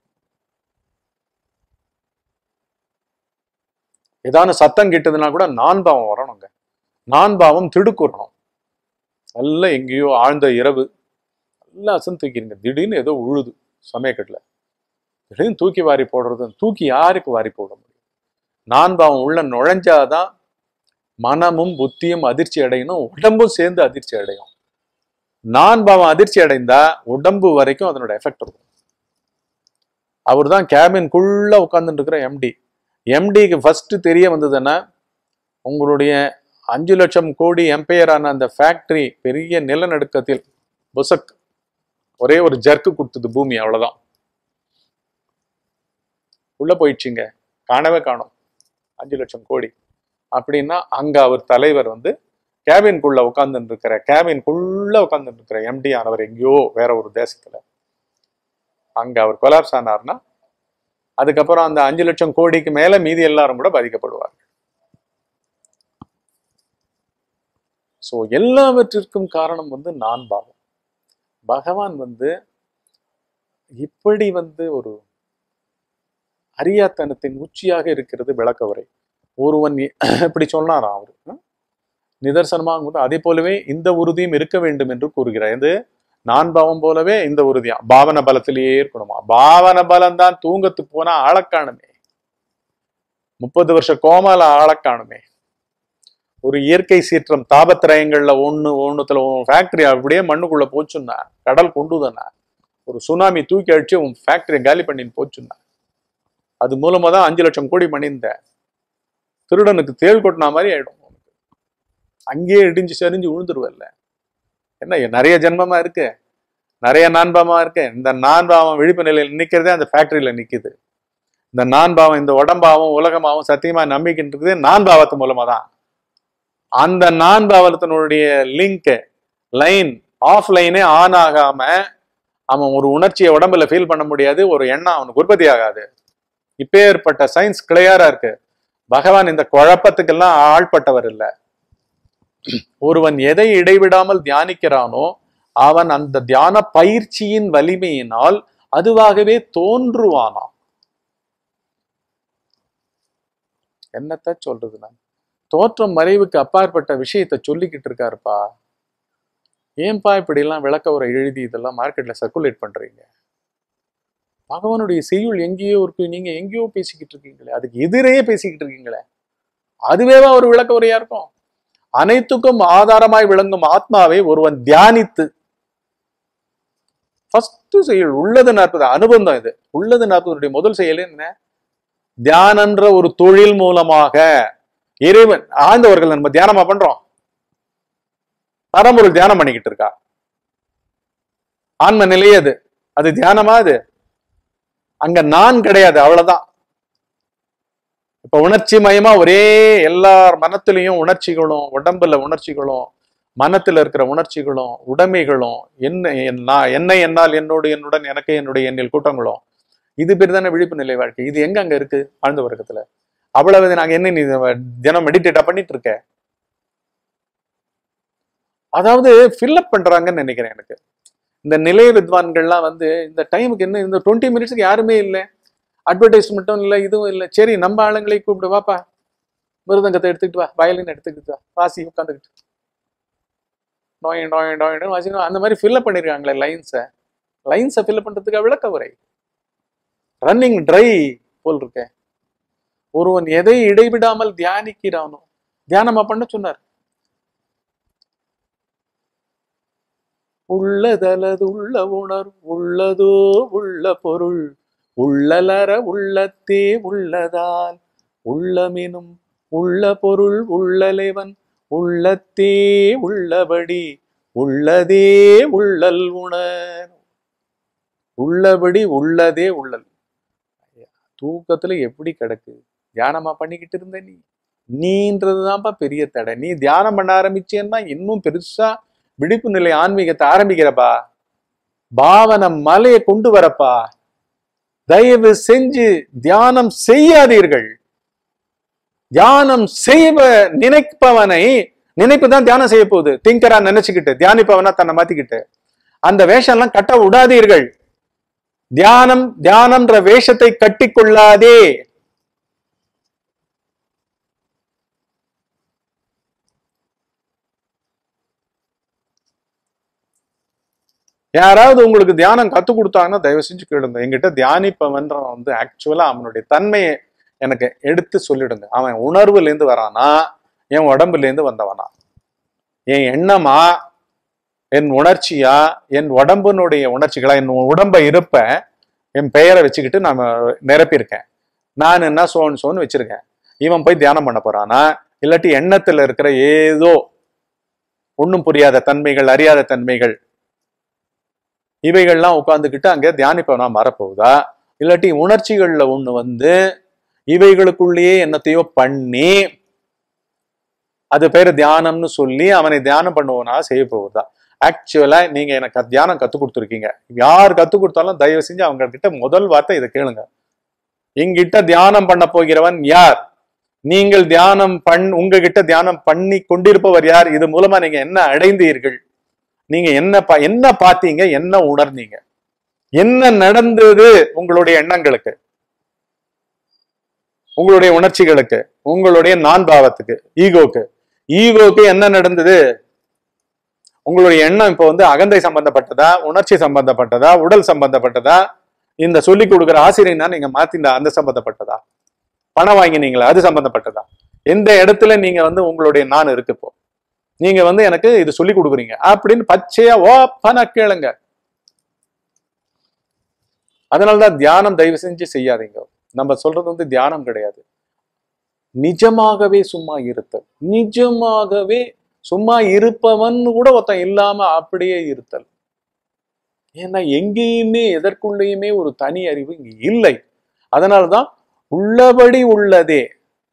ஏதான சத்தம் கிட்டதுன்னா கூட நான் பாவம் வரணுங்க நான் பாவம் திடுக்குறணும் நல்லா எங்கேயோ ஆழ்ந்த இரவு நல்லா அசந்து தூக்கிடுங்க திடீர்னு ஏதோ உழுது சமயக்கட்டில் திடீர்னு தூக்கி வாரி போடுறது தூக்கி யாருக்கு வாரி போட முடியும் நான் பாவம் உள்ள நுழைஞ்சாதான் மனமும் புத்தியும் அதிர்ச்சி அடையணும் உடம்பும் சேர்ந்து அதிர்ச்சி அடையும் நான் பாவம் அதிர்ச்சி அடைந்தா உடம்பு வரைக்கும் அதனோட எஃபெக்ட் இருக்கும் அவர் தான் கேபின்குள்ள உட்கார்ந்துட்டு இருக்கிற எம்டி எம்டிக்கு ஃபர்ஸ்ட் தெரிய வந்ததுன்னா உங்களுடைய அஞ்சு லட்சம் கோடி எம்பையரான அந்த ஃபேக்டரி பெரிய நிலநடுக்கத்தில் புசக் ஒரே ஒரு ஜர்க்கு கொடுத்தது பூமி அவ்வளவுதான் உள்ள போயிடுச்சுங்க காணவே காணோம் அஞ்சு லட்சம் கோடி அப்படின்னா அங்க அவர் தலைவர் வந்து கேபின்குள்ள உட்கார்ந்துட்டு இருக்கிற கேபின்குள்ள உட்கார்ந்துட்டு இருக்கிற எம்டி ஆனவர் எங்கேயோ வேற ஒரு தேசத்துல அங்க அவர் கொலாப்ஸ் ஆனார்னா அதுக்கப்புறம் அந்த அஞ்சு லட்சம் கோடிக்கு மேல மீதி எல்லாரும் கூட பாதிக்கப்படுவார் ஸோ எல்லாவற்றிற்கும் காரணம் வந்து நான் பாவம் பகவான் வந்து இப்படி வந்து ஒரு அரியாத்தனத்தின் உச்சியாக இருக்கிறது விளக்க உரை ஒருவன் இ- இப்படி சொன்னாராம் அவரு ம்? நிதர்சனமாக வந்து அதே போலவே இந்த உறுதியும் இருக்க வேண்டும் என்று கூறுகிறார் இது நான் பாவம் போலவே இந்த உறுதியா பாவன பலத்திலேயே இருக்கணுமா பாவன பலம் தான் தூங்கத்து போனா ஆளக்காணுமே முப்பது வருஷ கோமால ஆளக்காணுமே ஒரு இயற்கை சீற்றம் தாபத்திரயங்கள்ல ஒண்ணு ஒண்ணுத்துல ஃபேக்டரி அப்படியே மண்ணுக்குள்ள போச்சுன்னா கடல் கொண்டுதானா ஒரு சுனாமி தூக்கி அடிச்சு உன் ஃபேக்டரியை காலி பண்ணின்னு போச்சுன்னா அது மூலமா தான் அஞ்சு லட்சம் கோடி பண்ணியிருந்த திருடனுக்கு தேள் கொட்டினா மாதிரி ஆயிடும் உனக்கு அங்கேயே இடிஞ்சு சரிஞ்சு விழுந்துருவல்ல என்ன நிறைய ஜென்மமா இருக்கு நிறைய நான்பாவமா இருக்கு இந்த நான்பாவம் விழிப்பு நிலையில் நிக்கிறதே அந்த ஃபேக்டரியில நிக்குது இந்த நான்பாவம் இந்த உடம்பாவும் உலகமாவும் சத்தியமா நம்பிக்கின்றது நான்பாவத்து மூலமா தான் அந்த நான்பாவத்தினுடைய லிங்க் லைன் ஆஃப் லைனே ஆன் ஆகாம அவன் ஒரு உணர்ச்சியை உடம்புல ஃபீல் பண்ண முடியாது ஒரு எண்ணம் அவனுக்கு உற்பத்தி ஆகாது இப்பேற்பட்ட சயின்ஸ் கிளியரா இருக்கு பகவான் இந்த குழப்பத்துக்கெல்லாம் ஆள்பட்டவர் இல்ல ஒருவன் எதை இடைவிடாமல் தியானிக்கிறானோ அவன் அந்த தியான பயிற்சியின் வலிமையினால் அதுவாகவே தோன்றுவானாம் என்னத்த சொல்றது நான் தோற்றம் மறைவுக்கு அப்பாற்பட்ட விஷயத்தை சொல்லிக்கிட்டு இருக்காருப்பா ஏன்பா இப்படி எல்லாம் விளக்க உரை எழுதி இதெல்லாம் மார்க்கெட்ல சர்க்குலேட் பண்றீங்க பகவானுடைய செய்யுள் எங்கேயோ இருக்கு நீங்க எங்கேயோ பேசிக்கிட்டு இருக்கீங்களே அதுக்கு எதிரே பேசிக்கிட்டு இருக்கீங்களே அதுவேவா ஒரு விளக்க உரையா இருக்கும் அனைத்துக்கும் ஆதாரமாய் விளங்கும் ஆத்மாவை ஒருவன் தியானித்து ஃபர்ஸ்ட் செயல் உள்ளது நாற்பது அனுபந்தம் இது உள்ளது நாற்பதுடைய முதல் செயல் என்ன தியானன்ற ஒரு தொழில் மூலமாக இறைவன் ஆழ்ந்தவர்கள் நம்ம தியானமா பண்றோம் பரம்பொருள் தியானம் பண்ணிக்கிட்டு இருக்கா ஆன்ம நிலையே அது அது தியானமா அது அங்க நான் கிடையாது அவ்வளவுதான் இப்ப உணர்ச்சி மயமா ஒரே எல்லார் மனத்திலையும் உணர்ச்சிகளும் உடம்புல உணர்ச்சிகளும் மனத்துல இருக்கிற உணர்ச்சிகளும் உடைமைகளும் என்ன என் நான் என்னை என்னால் என்னோடு என்னுடன் எனக்கு என்னுடைய எண்ணில் கூட்டங்களும் இது பேர் தானே விழிப்பு நிலை வாழ்க்கை இது எங்க அங்க இருக்கு ஆழ்ந்த வர்க்கத்துல அவ்வளவு நாங்க என்ன நீ தினம் மெடிடேட்டா பண்ணிட்டு இருக்க அதாவது ஃபில்அப் பண்றாங்கன்னு நினைக்கிறேன் எனக்கு இந்த நிலைய வித்வான்கள்லாம் வந்து இந்த டைமுக்கு என்ன இந்த டுவெண்ட்டி மினிட்ஸ்க்கு யாருமே இல்லை அட்வர்டைஸ்மெண்ட்டும் இல்லை இதுவும் இல்லை சரி நம்ம ஆளுங்களை கூப்பிட்டு வாப்பா மிருதங்கத்தை எடுத்துக்கிட்டு வா வயலின் எடுத்துக்கிட்டு வா வாசி உட்காந்துக்கிட்டு நோய் நோய் நோய் வாசிக்கணும் அந்த மாதிரி ஃபில்அப் பண்ணிருக்காங்களே லைன்ஸை லைன்ஸை ஃபில்அப் பண்றதுக்கு விளக்க உரை ரன்னிங் ட்ரை போல் இருக்கேன் ஒருவன் எதை இடைவிடாமல் தியானிக்கிறானோ தியானமா பண்ண சொன்னார் உள்ளதலது உள்ள உணர்வு உள்ளதோ உள்ள பொருள் உள்ளலர உள்ளத்தே உள்ளதால் உள்ளமெனும் உள்ள பொருள் உள்ளலைவன் உள்ளத்தே உள்ளபடி உள்ளதே உள்ளல் உணர் உள்ளபடி உள்ளதே உள்ளல் தூக்கத்துல எப்படி கிடக்கு தியானமா பண்ணிக்கிட்டு இருந்த நீ நீன்றதுதான்ப்பா பெரிய தடை நீ தியானம் பண்ண ஆரம்பிச்சேன்னா இன்னும் பெருசா விழிப்பு நிலை ஆன்மீகத்தை ஆரம்பிக்கிறப்பா பாவன மலையை கொண்டு வரப்பா தயவு செஞ்சு தியானம் செய்யாதீர்கள் தியானம் செய்வ நினைப்பவனை நினைப்பு தான் தியானம் செய்ய போகுது திங்கரா நினைச்சுக்கிட்டு தியானிப்பவனா தன்னை மாத்திக்கிட்டு அந்த வேஷம் எல்லாம் கட்ட விடாதீர்கள் தியானம் தியானம்ன்ற வேஷத்தை கட்டிக்கொள்ளாதே யாராவது உங்களுக்கு தியானம் கத்து கொடுத்தாங்கன்னா தயவு செஞ்சு கேளுங்க என்கிட்ட தியானிப்பவன்றவன் வந்து ஆக்சுவலா அவனுடைய தன்மையை எனக்கு எடுத்து சொல்லிடுங்க அவன் உணர்வுல இருந்து வரானா என் உடம்புல இருந்து வந்தவனா என் எண்ணமா என் உணர்ச்சியா என் உடம்பினுடைய உணர்ச்சிகளா என் உடம்பை இருப்ப என் பெயரை வச்சுக்கிட்டு நான் நிரப்பியிருக்கேன் நான் என்ன சோன் சோன்னு வச்சிருக்கேன் இவன் போய் தியானம் பண்ண போறானா இல்லாட்டி எண்ணத்துல இருக்கிற ஏதோ ஒன்றும் புரியாத தன்மைகள் அறியாத தன்மைகள் இவைகள்லாம் உட்காந்துக்கிட்டு அங்கே தியானிப்பவனா மாறப்போகுதா இல்லாட்டி உணர்ச்சிகள்ல ஒண்ணு வந்து இவைகளுக்குள்ளேயே என்னத்தையோ பண்ணி அது பேர் தியானம்னு சொல்லி அவனை தியானம் பண்ணுவனா செய்ய போகுதா ஆக்சுவலா நீங்க எனக்கு தியானம் கத்து கொடுத்துருக்கீங்க யார் கத்து கொடுத்தாலும் தயவு செஞ்சு அவங்க கிட்ட முதல் வார்த்தை இதை கேளுங்க எங்கிட்ட தியானம் பண்ண போகிறவன் யார் நீங்கள் தியானம் பண் உங்ககிட்ட தியானம் பண்ணி கொண்டிருப்பவர் யார் இது மூலமா நீங்க என்ன அடைந்தீர்கள் நீங்க என்ன பா என்ன பார்த்தீங்க என்ன உணர்ந்தீங்க என்ன நடந்தது உங்களுடைய எண்ணங்களுக்கு உங்களுடைய உணர்ச்சிகளுக்கு உங்களுடைய நான் பாவத்துக்கு ஈகோக்கு ஈகோக்கு என்ன நடந்தது உங்களுடைய எண்ணம் இப்போ வந்து அகந்தை சம்பந்தப்பட்டதா உணர்ச்சி சம்பந்தப்பட்டதா உடல் சம்பந்தப்பட்டதா இந்த சொல்லி கொடுக்குற ஆசிரியர் தான் நீங்க மாத்தின அந்த சம்பந்தப்பட்டதா பணம் வாங்கினீங்களா அது சம்பந்தப்பட்டதா எந்த இடத்துல நீங்க வந்து உங்களுடைய நான் இருக்கு இப்போ நீங்க வந்து எனக்கு இது சொல்லி கொடுக்குறீங்க அப்படின்னு பச்சையா ஓப்பனா கேளுங்க அதனாலதான் தியானம் தயவு செஞ்சு செய்யாதீங்க நம்ம சொல்றது வந்து தியானம் கிடையாது நிஜமாகவே சும்மா இருத்தல் நிஜமாகவே சும்மா இருப்பவன் கூட ஒருத்தன் இல்லாம அப்படியே இருத்தல் ஏன்னா எங்கேயுமே எதற்குள்ளேயுமே ஒரு தனி அறிவு இங்க இல்லை அதனாலதான் உள்ளபடி உள்ளதே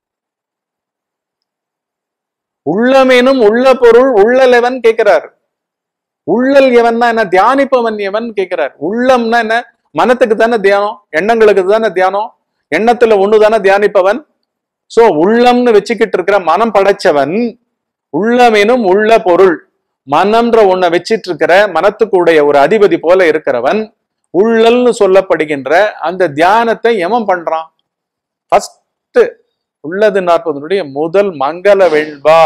உள்ளமேனும் உள்ள பொருள் உள்ளலெவன் கேட்கிறார் உள்ளல் எவன்னா என்ன தியானிப்பவன் எவன் கேட்கிறார் உள்ளம்னா என்ன மனத்துக்கு தானே தியானம் எண்ணங்களுக்கு தானே தியானம் எண்ணத்துல ஒண்ணு தானே தியானிப்பவன் சோ உள்ளம்னு வச்சுக்கிட்டு இருக்கிற மனம் படைச்சவன் உள்ளமெனும் உள்ள பொருள் மனம்ன்ற ஒன்ன வச்சிட்டு இருக்கிற மனத்துக்குடைய ஒரு அதிபதி போல இருக்கிறவன் உள்ளல்னு சொல்லப்படுகின்ற அந்த தியானத்தை எவன் பண்றான் ஃபர்ஸ்ட் உள்ளது நாற்பதனுடைய முதல் மங்கள வெண்பா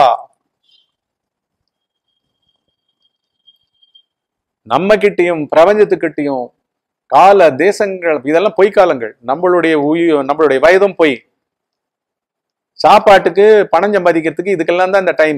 நம்ம கிட்டயும் பிரபஞ்சத்துக்கிட்டையும் கால தேசங்கள் இதெல்லாம் பொய்க்காலங்கள் நம்மளுடைய உயி நம்மளுடைய வயதும் பொய் சாப்பாட்டுக்கு பணம் சம்பாதிக்கிறதுக்கு இதுக்கெல்லாம் தான் இந்த டைம்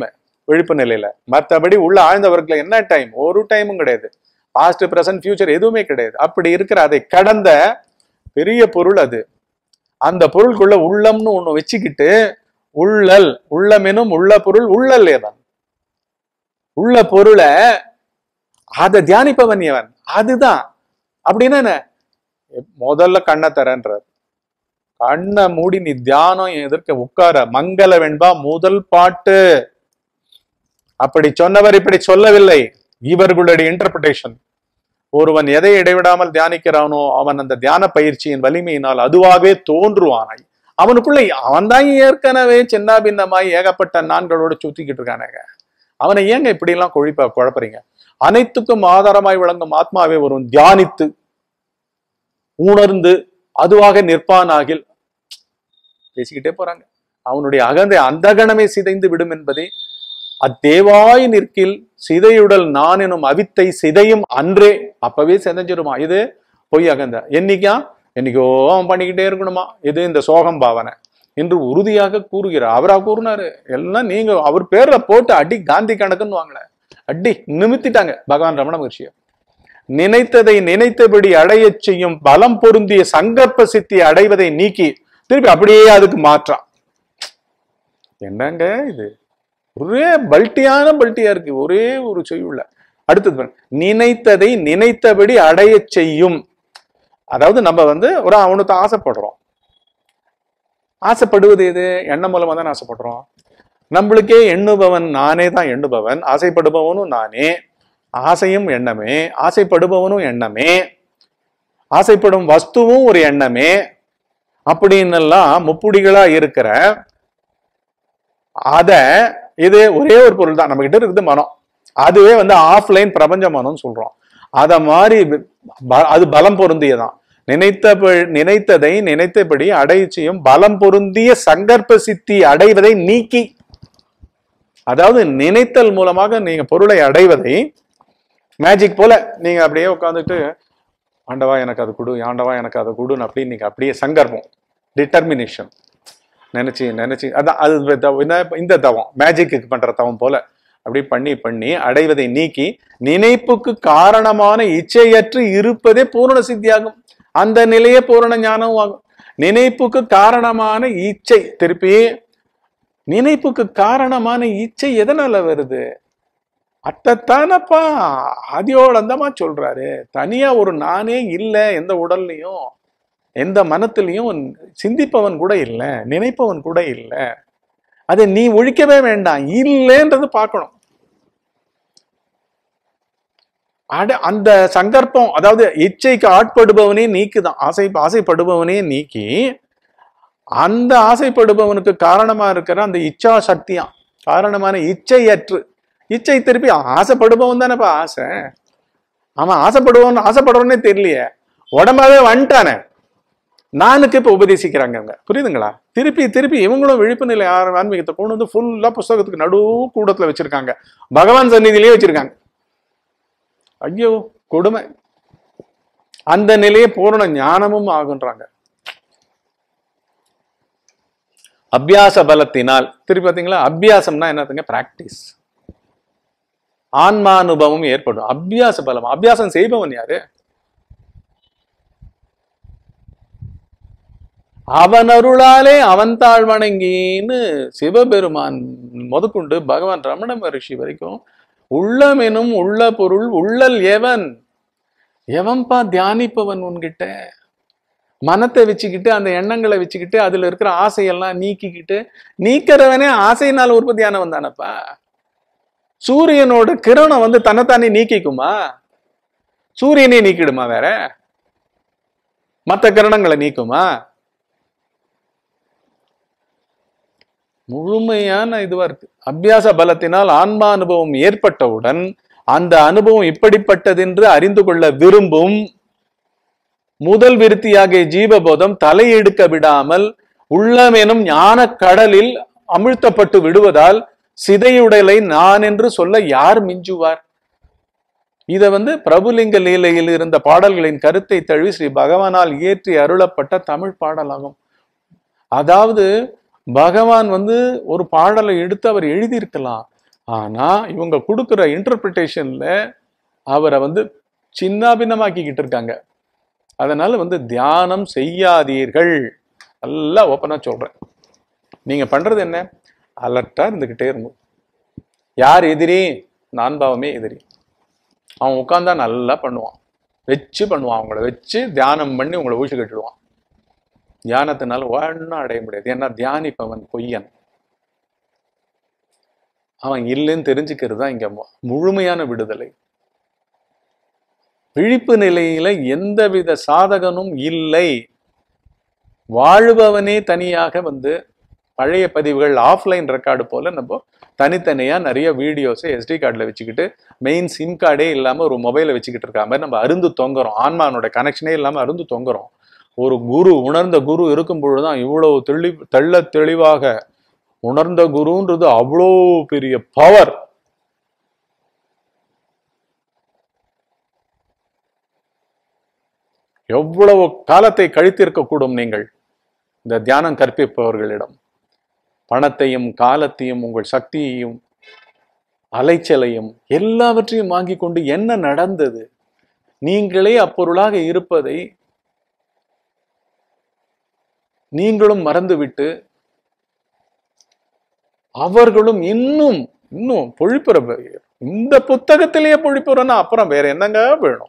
விழிப்பு நிலையில மற்றபடி உள்ள ஆழ்ந்தவர்கள் என்ன டைம் ஒரு டைமும் கிடையாது பாஸ்ட் பிரசன்ட் ஃபியூச்சர் எதுவுமே கிடையாது அப்படி இருக்கிற அதை கடந்த பெரிய பொருள் அது அந்த பொருளுக்குள்ள உள்ளம்னு ஒண்ணு வச்சுக்கிட்டு உள்ளல் உள்ளமெனும் உள்ள பொருள் உள்ளல் ஏதான் உள்ள பொருளை அதை தியானிப்பவன் எவன் அதுதான் அப்படின்னா என்ன முதல்ல கண்ணை தரன்றார் கண்ணை மூடி நீ தியானம் எதிர்க்க உட்கார மங்கள வெண்பா முதல் பாட்டு அப்படி சொன்னவர் இப்படி சொல்லவில்லை இவர்களுடைய இன்டர்பிரேஷன் ஒருவன் எதை இடைவிடாமல் தியானிக்கிறானோ அவன் அந்த தியான பயிற்சியின் வலிமையினால் அதுவாகவே தோன்றுவானாய் அவனுக்குள்ள அவன் தான் ஏற்கனவே சின்ன பின்னமாய் ஏகப்பட்ட நான்களோட சுத்திக்கிட்டு இருக்கானுங்க அவனை ஏங்க இப்படி எல்லாம் கொழிப்ப குழப்பறீங்க அனைத்துக்கும் ஆதாரமாய் விளங்கும் ஆத்மாவை ஒருவன் தியானித்து உணர்ந்து அதுவாக நிற்பானாகில் பேசிக்கிட்டே போறாங்க அவனுடைய அகந்தை அந்த கணமே சிதைந்து விடும் என்பதை அத்தேவாய் நிற்கில் சிதையுடல் நான் எனும் அவித்தை சிதையும் அன்றே அப்பவே சிதைஞ்சிருமா இது பொய் அகந்த என்னைக்கா என்னைக்கோ அவன் பண்ணிக்கிட்டே இருக்கணுமா இது இந்த சோகம் பாவனை என்று உறுதியாக கூறுகிறார் அவரா கூறினாரு எல்லாம் நீங்க அவர் பேர்ல போட்டு அடி காந்தி கணக்குன்னு வாங்கல அடி நிமித்திட்டாங்க பகவான் ரமண மகர்ஷியை நினைத்ததை நினைத்தபடி அடையச் செய்யும் பலம் பொருந்திய சங்கற்ப சித்தி அடைவதை நீக்கி திருப்பி அப்படியே அதுக்கு மாற்றான் என்னங்க இது ஒரே பல்ட்டியான பல்ட்டியா இருக்கு ஒரே ஒரு செய்யுள்ள அடுத்தது பாருங்க. நினைத்ததை நினைத்தபடி அடையச் செய்யும் அதாவது நம்ம வந்து ஒரு அவனுக்கு ஆசைப்படுறோம் ஆசைப்படுவது எது எண்ணம் மூலமா தான் ஆசைப்படுறோம் நம்மளுக்கே எண்ணுபவன் நானே தான் எண்ணுபவன் ஆசைப்படுபவனும் நானே ஆசையும் எண்ணமே ஆசைப்படுபவனும் எண்ணமே ஆசைப்படும் வஸ்துவும் ஒரு எண்ணமே அப்படின்னெல்லாம் முப்புடிகளா இருக்கிற அத இது ஒரே ஒரு பொருள் தான் நம்ம கிட்ட இருக்குது மனம் அதுவே வந்து ஆஃப்லைன் பிரபஞ்ச மனம்னு சொல்றோம் அத மாதிரி ப- அது பலம் பொருந்தியதான் நினைத்த நினைத்ததை நினைத்தபடி அடைய செய்யும் பலம் பொருந்திய சங்கற்ப சித்தி அடைவதை நீக்கி அதாவது நினைத்தல் மூலமாக நீங்க பொருளை அடைவதை மேஜிக் போல நீங்க அப்படியே உட்காந்துட்டு ஆண்டவா எனக்கு அது கொடு ஆண்டவா எனக்கு அதை கொடுன்னு அப்படின்னு நீங்க அப்படியே சங்கற்பம் டிட்டர்மினேஷன் நினைச்சு நினைச்சு அதான் அது த- த- என்ன இந்த தவம் மேஜிக்கு பண்ற தவம் போல அப்படி பண்ணி பண்ணி அடைவதை நீக்கி நினைப்புக்கு காரணமான இச்சையற்று இருப்பதே பூரண சித்தியாகும் அந்த நிலையே பூரண ஞானம் ஆகும் நினைப்புக்கு காரணமான இச்சை திருப்பி நினைப்புக்கு காரணமான இச்சை எதனால வருது அத்தத்தானப்பா ஆதியோளந்தமா சொல்றாரு தனியா ஒரு நானே இல்லை எந்த உடல்லையும் எந்த மனத்திலையும் சிந்திப்பவன் கூட இல்லை நினைப்பவன் கூட இல்லை அதை நீ ஒழிக்கவே வேண்டாம் இல்லைன்றது பார்க்கணும் அட அந்த சங்கற்பம் அதாவது இச்சைக்கு ஆட்படுபவனே நீக்குதான் ஆசை ஆசைப்படுபவனே நீக்கி அந்த ஆசைப்படுபவனுக்கு காரணமா இருக்கிற அந்த இச்சா சக்தியாம் காரணமான இச்சையற்று இச்சை திருப்பி ஆசைப்படுபவன் தானேப்பா ஆசை அவன் ஆசைப்படுவன் ஆசைப்படுறவனே தெரியலையே உடம்பாவே வந்துட்டானே நானுக்கு இப்ப உபதேசிக்கிறாங்க அவங்க புரியுதுங்களா திருப்பி திருப்பி இவங்களும் விழிப்பு நிலை ஆர- ஆன்மீகத்தை கொண்டு வந்து ஃபுல்லா புஸ்தகத்துக்கு நடு கூடத்துல வச்சிருக்காங்க பகவான் சந்நிதியிலேயே வச்சிருக்காங்க ஐயோ கொடுமை அந்த நிலையே பூரண ஞானமும் ஆகுன்றாங்க அபியாச பலத்தினால் திருப்பி பார்த்தீங்களா அபியாசம்னா என்னதுங்க பிராக்டிஸ் ஆன்மானுபவம் ஏற்படும் அபியாச பலம் அபியாசம் செய்பவன் யாரு அவன் அருளாலே அவன் தாழ் வணங்கின்னு சிவபெருமான் முதற்கொண்டு பகவான் ரமண மகரிஷி வரைக்கும் உள்ளமெனும் உள்ள பொருள் உள்ளல் எவன் எவன்பா தியானிப்பவன் உன்கிட்ட மனத்தை வச்சுக்கிட்டு அந்த எண்ணங்களை வச்சுக்கிட்டு அதுல இருக்கிற ஆசையெல்லாம் நீக்கிக்கிட்டு நீக்கிறவனே ஆசையினால உற்பத்தியானவன் தானப்பா சூரியனோட கிரணம் வந்து தன்னைத்தானே நீக்கிக்குமா சூரியனே நீக்கிடுமா வேற மற்ற கிரணங்களை நீக்குமா முழுமையான இதுவா இருக்கு அபியாச பலத்தினால் ஆன்மா அனுபவம் ஏற்பட்டவுடன் அந்த அனுபவம் இப்படிப்பட்டதென்று அறிந்து கொள்ள விரும்பும் முதல் விருத்தியாகிய ஜீவபோதம் தலையெடுக்க விடாமல் உள்ளமெனும் ஞான கடலில் அமிழ்த்தப்பட்டு விடுவதால் சிதையுடலை நான் என்று சொல்ல யார் மிஞ்சுவார் இத வந்து பிரபுலிங்க லீலையில் இருந்த பாடல்களின் கருத்தை தழுவி ஸ்ரீ பகவானால் இயற்றி அருளப்பட்ட தமிழ் பாடலாகும் அதாவது பகவான் வந்து ஒரு பாடலை எடுத்து அவர் எழுதியிருக்கலாம் ஆனா இவங்க கொடுக்குற இன்டர்பிரிட்டேஷன்ல அவரை வந்து சின்னாபின்னமாக்கிக்கிட்டு இருக்காங்க அதனால வந்து தியானம் செய்யாதீர்கள் நல்லா ஓப்பனா சொல்றேன் நீங்க பண்றது என்ன அலர்ட்டா இருந்துகிட்டே இருக்கும் யார் எதிரி நான்பாவமே எதிரி அவன் உட்காந்தா நல்லா பண்ணுவான் வச்சு பண்ணுவான் அவங்கள வச்சு தியானம் பண்ணி உங்களை ஊசி கட்டிடுவான் தியானத்தினால ஒன்றும் அடைய முடியாது ஏன்னா தியானிப்பவன் பொய்யன் அவன் இல்லைன்னு தெரிஞ்சுக்கிறது தான் இங்க மு- முழுமையான விடுதலை விழிப்பு நிலையில எந்தவித சாதகனும் இல்லை வாழ்பவனே தனியாக வந்து பழைய பதிவுகள் ஆஃப்லைன் ரெக்கார்டு போல நம்ம தனித்தனியா நிறைய வீடியோஸை எஸ்டி கார்டில் வச்சுக்கிட்டு மெயின் சிம் கார்டே இல்லாம ஒரு மொபைலை வச்சுக்கிட்டு இருக்க மாதிரி நம்ம அருந்து தொங்குறோம் ஆன்மானோட கனெக்ஷனே இல்லாம அருந்து தொங்குறோம் ஒரு குரு உணர்ந்த குரு இருக்கும் பொழுதுதான் இவ்வளவு தெளி தெள்ள தெளிவாக உணர்ந்த குருன்றது அவ்வளோ பெரிய பவர் எவ்வளவு காலத்தை கழித்திருக்கக்கூடும் நீங்கள் இந்த தியானம் கற்பிப்பவர்களிடம் பணத்தையும் காலத்தையும் உங்கள் சக்தியையும் அலைச்சலையும் எல்லாவற்றையும் வாங்கி கொண்டு என்ன நடந்தது நீங்களே அப்பொருளாக இருப்பதை நீங்களும் மறந்துவிட்டு அவர்களும் இன்னும் இன்னும் பொழிப்புற இந்த புத்தகத்திலேயே பொழிப்புறன்னா அப்புறம் வேற என்னங்க வேணும்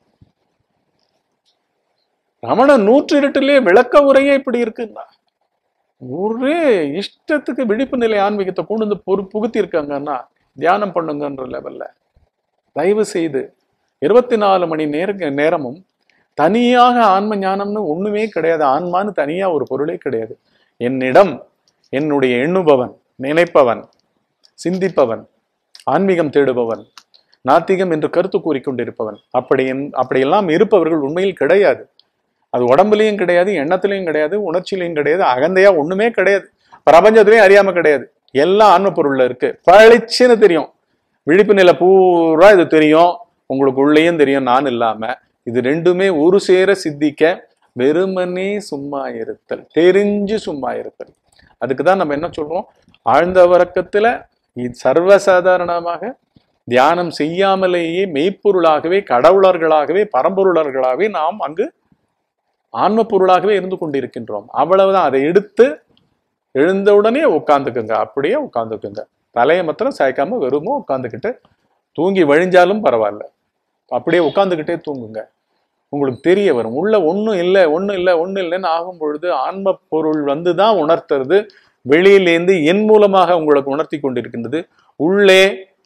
ரமண நூற்று இருட்டிலே விளக்க உரையே இப்படி இருக்குன்னா ஒரே இஷ்டத்துக்கு விழிப்பு நிலை ஆன்மீகத்தை கொண்டு வந்து பொறு புகுத்தி இருக்காங்கன்னா தியானம் பண்ணுங்கன்ற லெவல்ல தயவு செய்து இருபத்தி நாலு மணி நேர நேரமும் தனியாக ஆன்ம ஞானம்னு ஒண்ணுமே கிடையாது ஆன்மான்னு தனியா ஒரு பொருளே கிடையாது என்னிடம் என்னுடைய எண்ணுபவன் நினைப்பவன் சிந்திப்பவன் ஆன்மீகம் தேடுபவன் நாத்திகம் என்று கருத்து கூறிக்கொண்டிருப்பவன் அப்படி என்- அப்படியெல்லாம் இருப்பவர்கள் உண்மையில் கிடையாது அது உடம்புலயும் கிடையாது எண்ணத்திலையும் கிடையாது உணர்ச்சியிலையும் கிடையாது அகந்தையா ஒண்ணுமே கிடையாது பிரபஞ்சத்திலையும் அறியாம கிடையாது எல்லாம் ஆன்ம பொருள்ல இருக்கு பளிச்சுன்னு தெரியும் விழிப்பு நிலை பூரா இது தெரியும் உங்களுக்கு உள்ளேயும் தெரியும் நான் இல்லாம இது ரெண்டுமே ஒரு சேர சித்திக்க வெறுமனே சும்மா இருத்தல் தெரிஞ்சு சும்மா இருத்தல் அதுக்கு தான் நம்ம என்ன சொல்றோம் ஆழ்ந்த வரக்கத்துல இது சர்வசாதாரணமாக தியானம் செய்யாமலேயே மெய்ப்பொருளாகவே கடவுளர்களாகவே பரம்பொருளர்களாகவே நாம் அங்கு ஆன்ம பொருளாகவே இருந்து கொண்டிருக்கின்றோம் அவ்வளவுதான் அதை எடுத்து எழுந்த உடனே உட்காந்துக்குங்க அப்படியே உட்காந்துக்குங்க தலையை மாத்திரம் சாய்க்காம வெறுமோ உட்காந்துக்கிட்டு தூங்கி வழிஞ்சாலும் பரவாயில்ல அப்படியே உட்காந்துக்கிட்டே தூங்குங்க உங்களுக்கு தெரிய வரும் உள்ள ஒண்ணும் இல்லை ஒண்ணும் இல்லை ஒண்ணும் இல்லைன்னு ஆகும் பொழுது ஆன்ம பொருள் வந்து தான் உணர்த்துறது வெளியிலேந்து என் மூலமாக உங்களுக்கு உணர்த்தி கொண்டிருக்கின்றது உள்ளே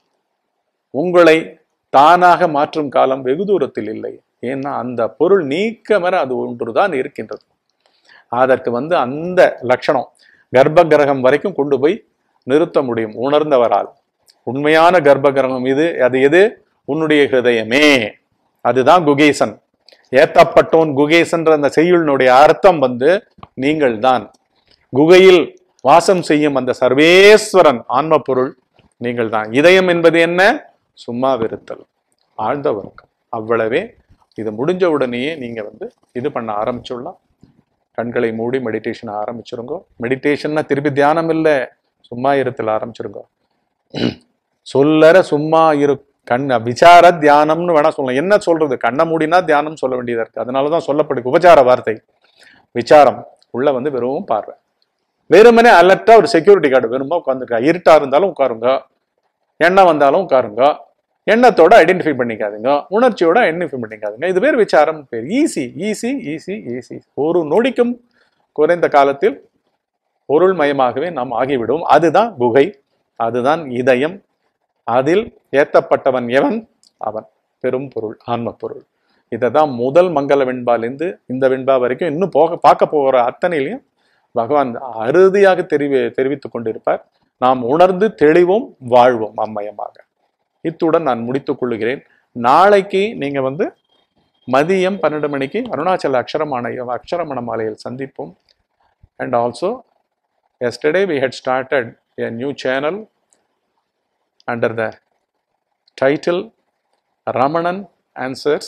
உங்களை தானாக மாற்றும் காலம் வெகு தூரத்தில் இல்லை ஏன்னா அந்த பொருள் நீக்கமர அது ஒன்றுதான் இருக்கின்றது அதற்கு வந்து அந்த லட்சணம் கர்ப்ப கிரகம் வரைக்கும் கொண்டு போய் நிறுத்த முடியும் உணர்ந்தவரால் உண்மையான கர்ப்ப கிரகம் இது அது எது உன்னுடைய ஹிருதயமே அதுதான் குகேசன் ஏத்தப்பட்டோன் குகேசன்ற அந்த செய்யுளினுடைய அர்த்தம் வந்து நீங்கள் தான் குகையில் வாசம் செய்யும் அந்த சர்வேஸ்வரன் ஆன்ம பொருள் நீங்கள் தான் இதயம் என்பது என்ன சும்மா விருத்தல் ஆழ்ந்த வர்க்கம் அவ்வளவே இது முடிஞ்ச உடனேயே நீங்க வந்து இது பண்ண ஆரம்பிச்சுடலாம் கண்களை மூடி மெடிடேஷன் ஆரம்பிச்சிருங்க மெடிடேஷன்னா திருப்பி தியானம் இல்லை சும்மா இருத்தல் ஆரம்பிச்சிருங்க சொல்லற சும்மா இரு கண் விசார தியானம்னு வேணா சொல்லலாம் என்ன சொல்றது கண்ணை மூடினா தியானம் சொல்ல வேண்டியதா இருக்கு அதனாலதான் சொல்லப்படுது உபச்சார வார்த்தை விசாரம் உள்ள வந்து வெறும் பார்வை வெறுமனே அலர்ட்டா ஒரு செக்யூரிட்டி கார்டு வெறுமா உட்காந்துருக்கா இருட்டா இருந்தாலும் உட்காருங்க எண்ணம் வந்தாலும் உட்காருங்க எண்ணத்தோட ஐடென்டிஃபை பண்ணிக்காதுங்க உணர்ச்சியோட ஐடென்டிஃபை பண்ணிக்காதுங்க இது பேர் விசாரம் பேர் ஈஸி ஈஸி ஈஸி ஈஸி ஒரு நொடிக்கும் குறைந்த காலத்தில் பொருள் மயமாகவே நாம் ஆகிவிடும் அதுதான் குகை அதுதான் இதயம் அதில் ஏத்தப்பட்டவன் எவன் அவன் பெரும் பொருள் ஆன்ம பொருள் இதை தான் முதல் மங்கள வெண்பாலேருந்து இந்த வெண்பா வரைக்கும் இன்னும் போக பார்க்க போகிற அத்தனையிலையும் பகவான் அறுதியாக தெரிவி தெரிவித்துக் கொண்டிருப்பார் நாம் உணர்ந்து தெளிவோம் வாழ்வோம் அம்மயமாக இத்துடன் நான் முடித்துக் கொள்ளுகிறேன் நாளைக்கு நீங்க வந்து மதியம் பன்னெண்டு மணிக்கு அருணாச்சல அக்ஷரமான அக்ஷரமண மாலையில் சந்திப்போம் and also yesterday we had started a new channel under the title Ramanan Answers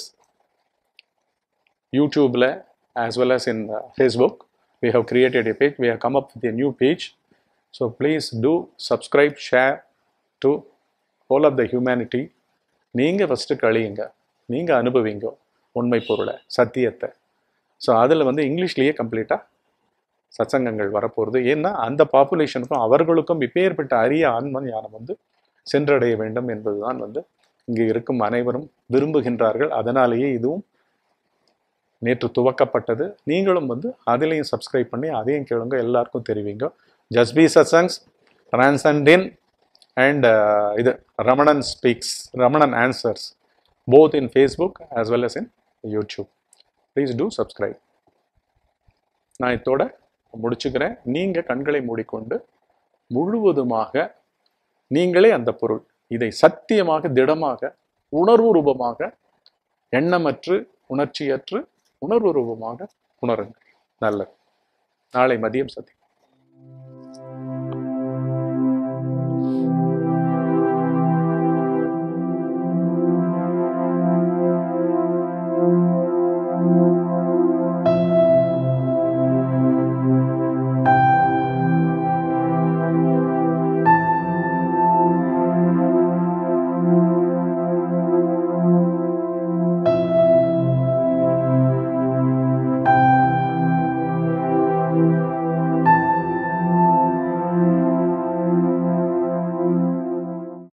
YouTube as well as in uh, Facebook. We have created a page. We have come up with a new page. So please do subscribe, share, to whole of the humanity நீங்கள் first கழியுங்க நீங்கள் அனுபவிங்க உண்மை பொருளை சத்தியத்தை so அதில் வந்து இங்கிலீஷ்லேயே கம்ப்ளீட்டாக சத்சங்கங்கள் வரப்போகிறது ஏன்னா அந்த பாப்புலேஷனுக்கும் அவர்களுக்கும் இப்பேற்பட்ட அரிய ஆன்ம ஞானம் வந்து சென்றடைய வேண்டும் என்பதுதான் வந்து இங்கே இருக்கும் அனைவரும் விரும்புகின்றார்கள் அதனாலேயே இதுவும் நேற்று துவக்கப்பட்டது நீங்களும் வந்து அதிலையும் சப்ஸ்கிரைப் பண்ணி அதையும் கேளுங்க எல்லாருக்கும் தெரிவிங்க ஜஸ்பி சத்சங்ஸ் டிரான்சண்டின் அண்ட் இது Ramanan speaks Ramanan answers both in Facebook as well as in YouTube please do subscribe நான் இதோட முடிச்சுக்கிறேன் நீங்கள் கண்களை மூடிக்கொண்டு முழுவதுமாக நீங்களே அந்த பொருள் இதை சத்தியமாக திடமாக உணர்வு ரூபமாக எண்ணமற்று உணர்ச்சியற்று உணர்வு ரூபமாக உணருங்கள் நல்லது நாளை மதியம் சத்தி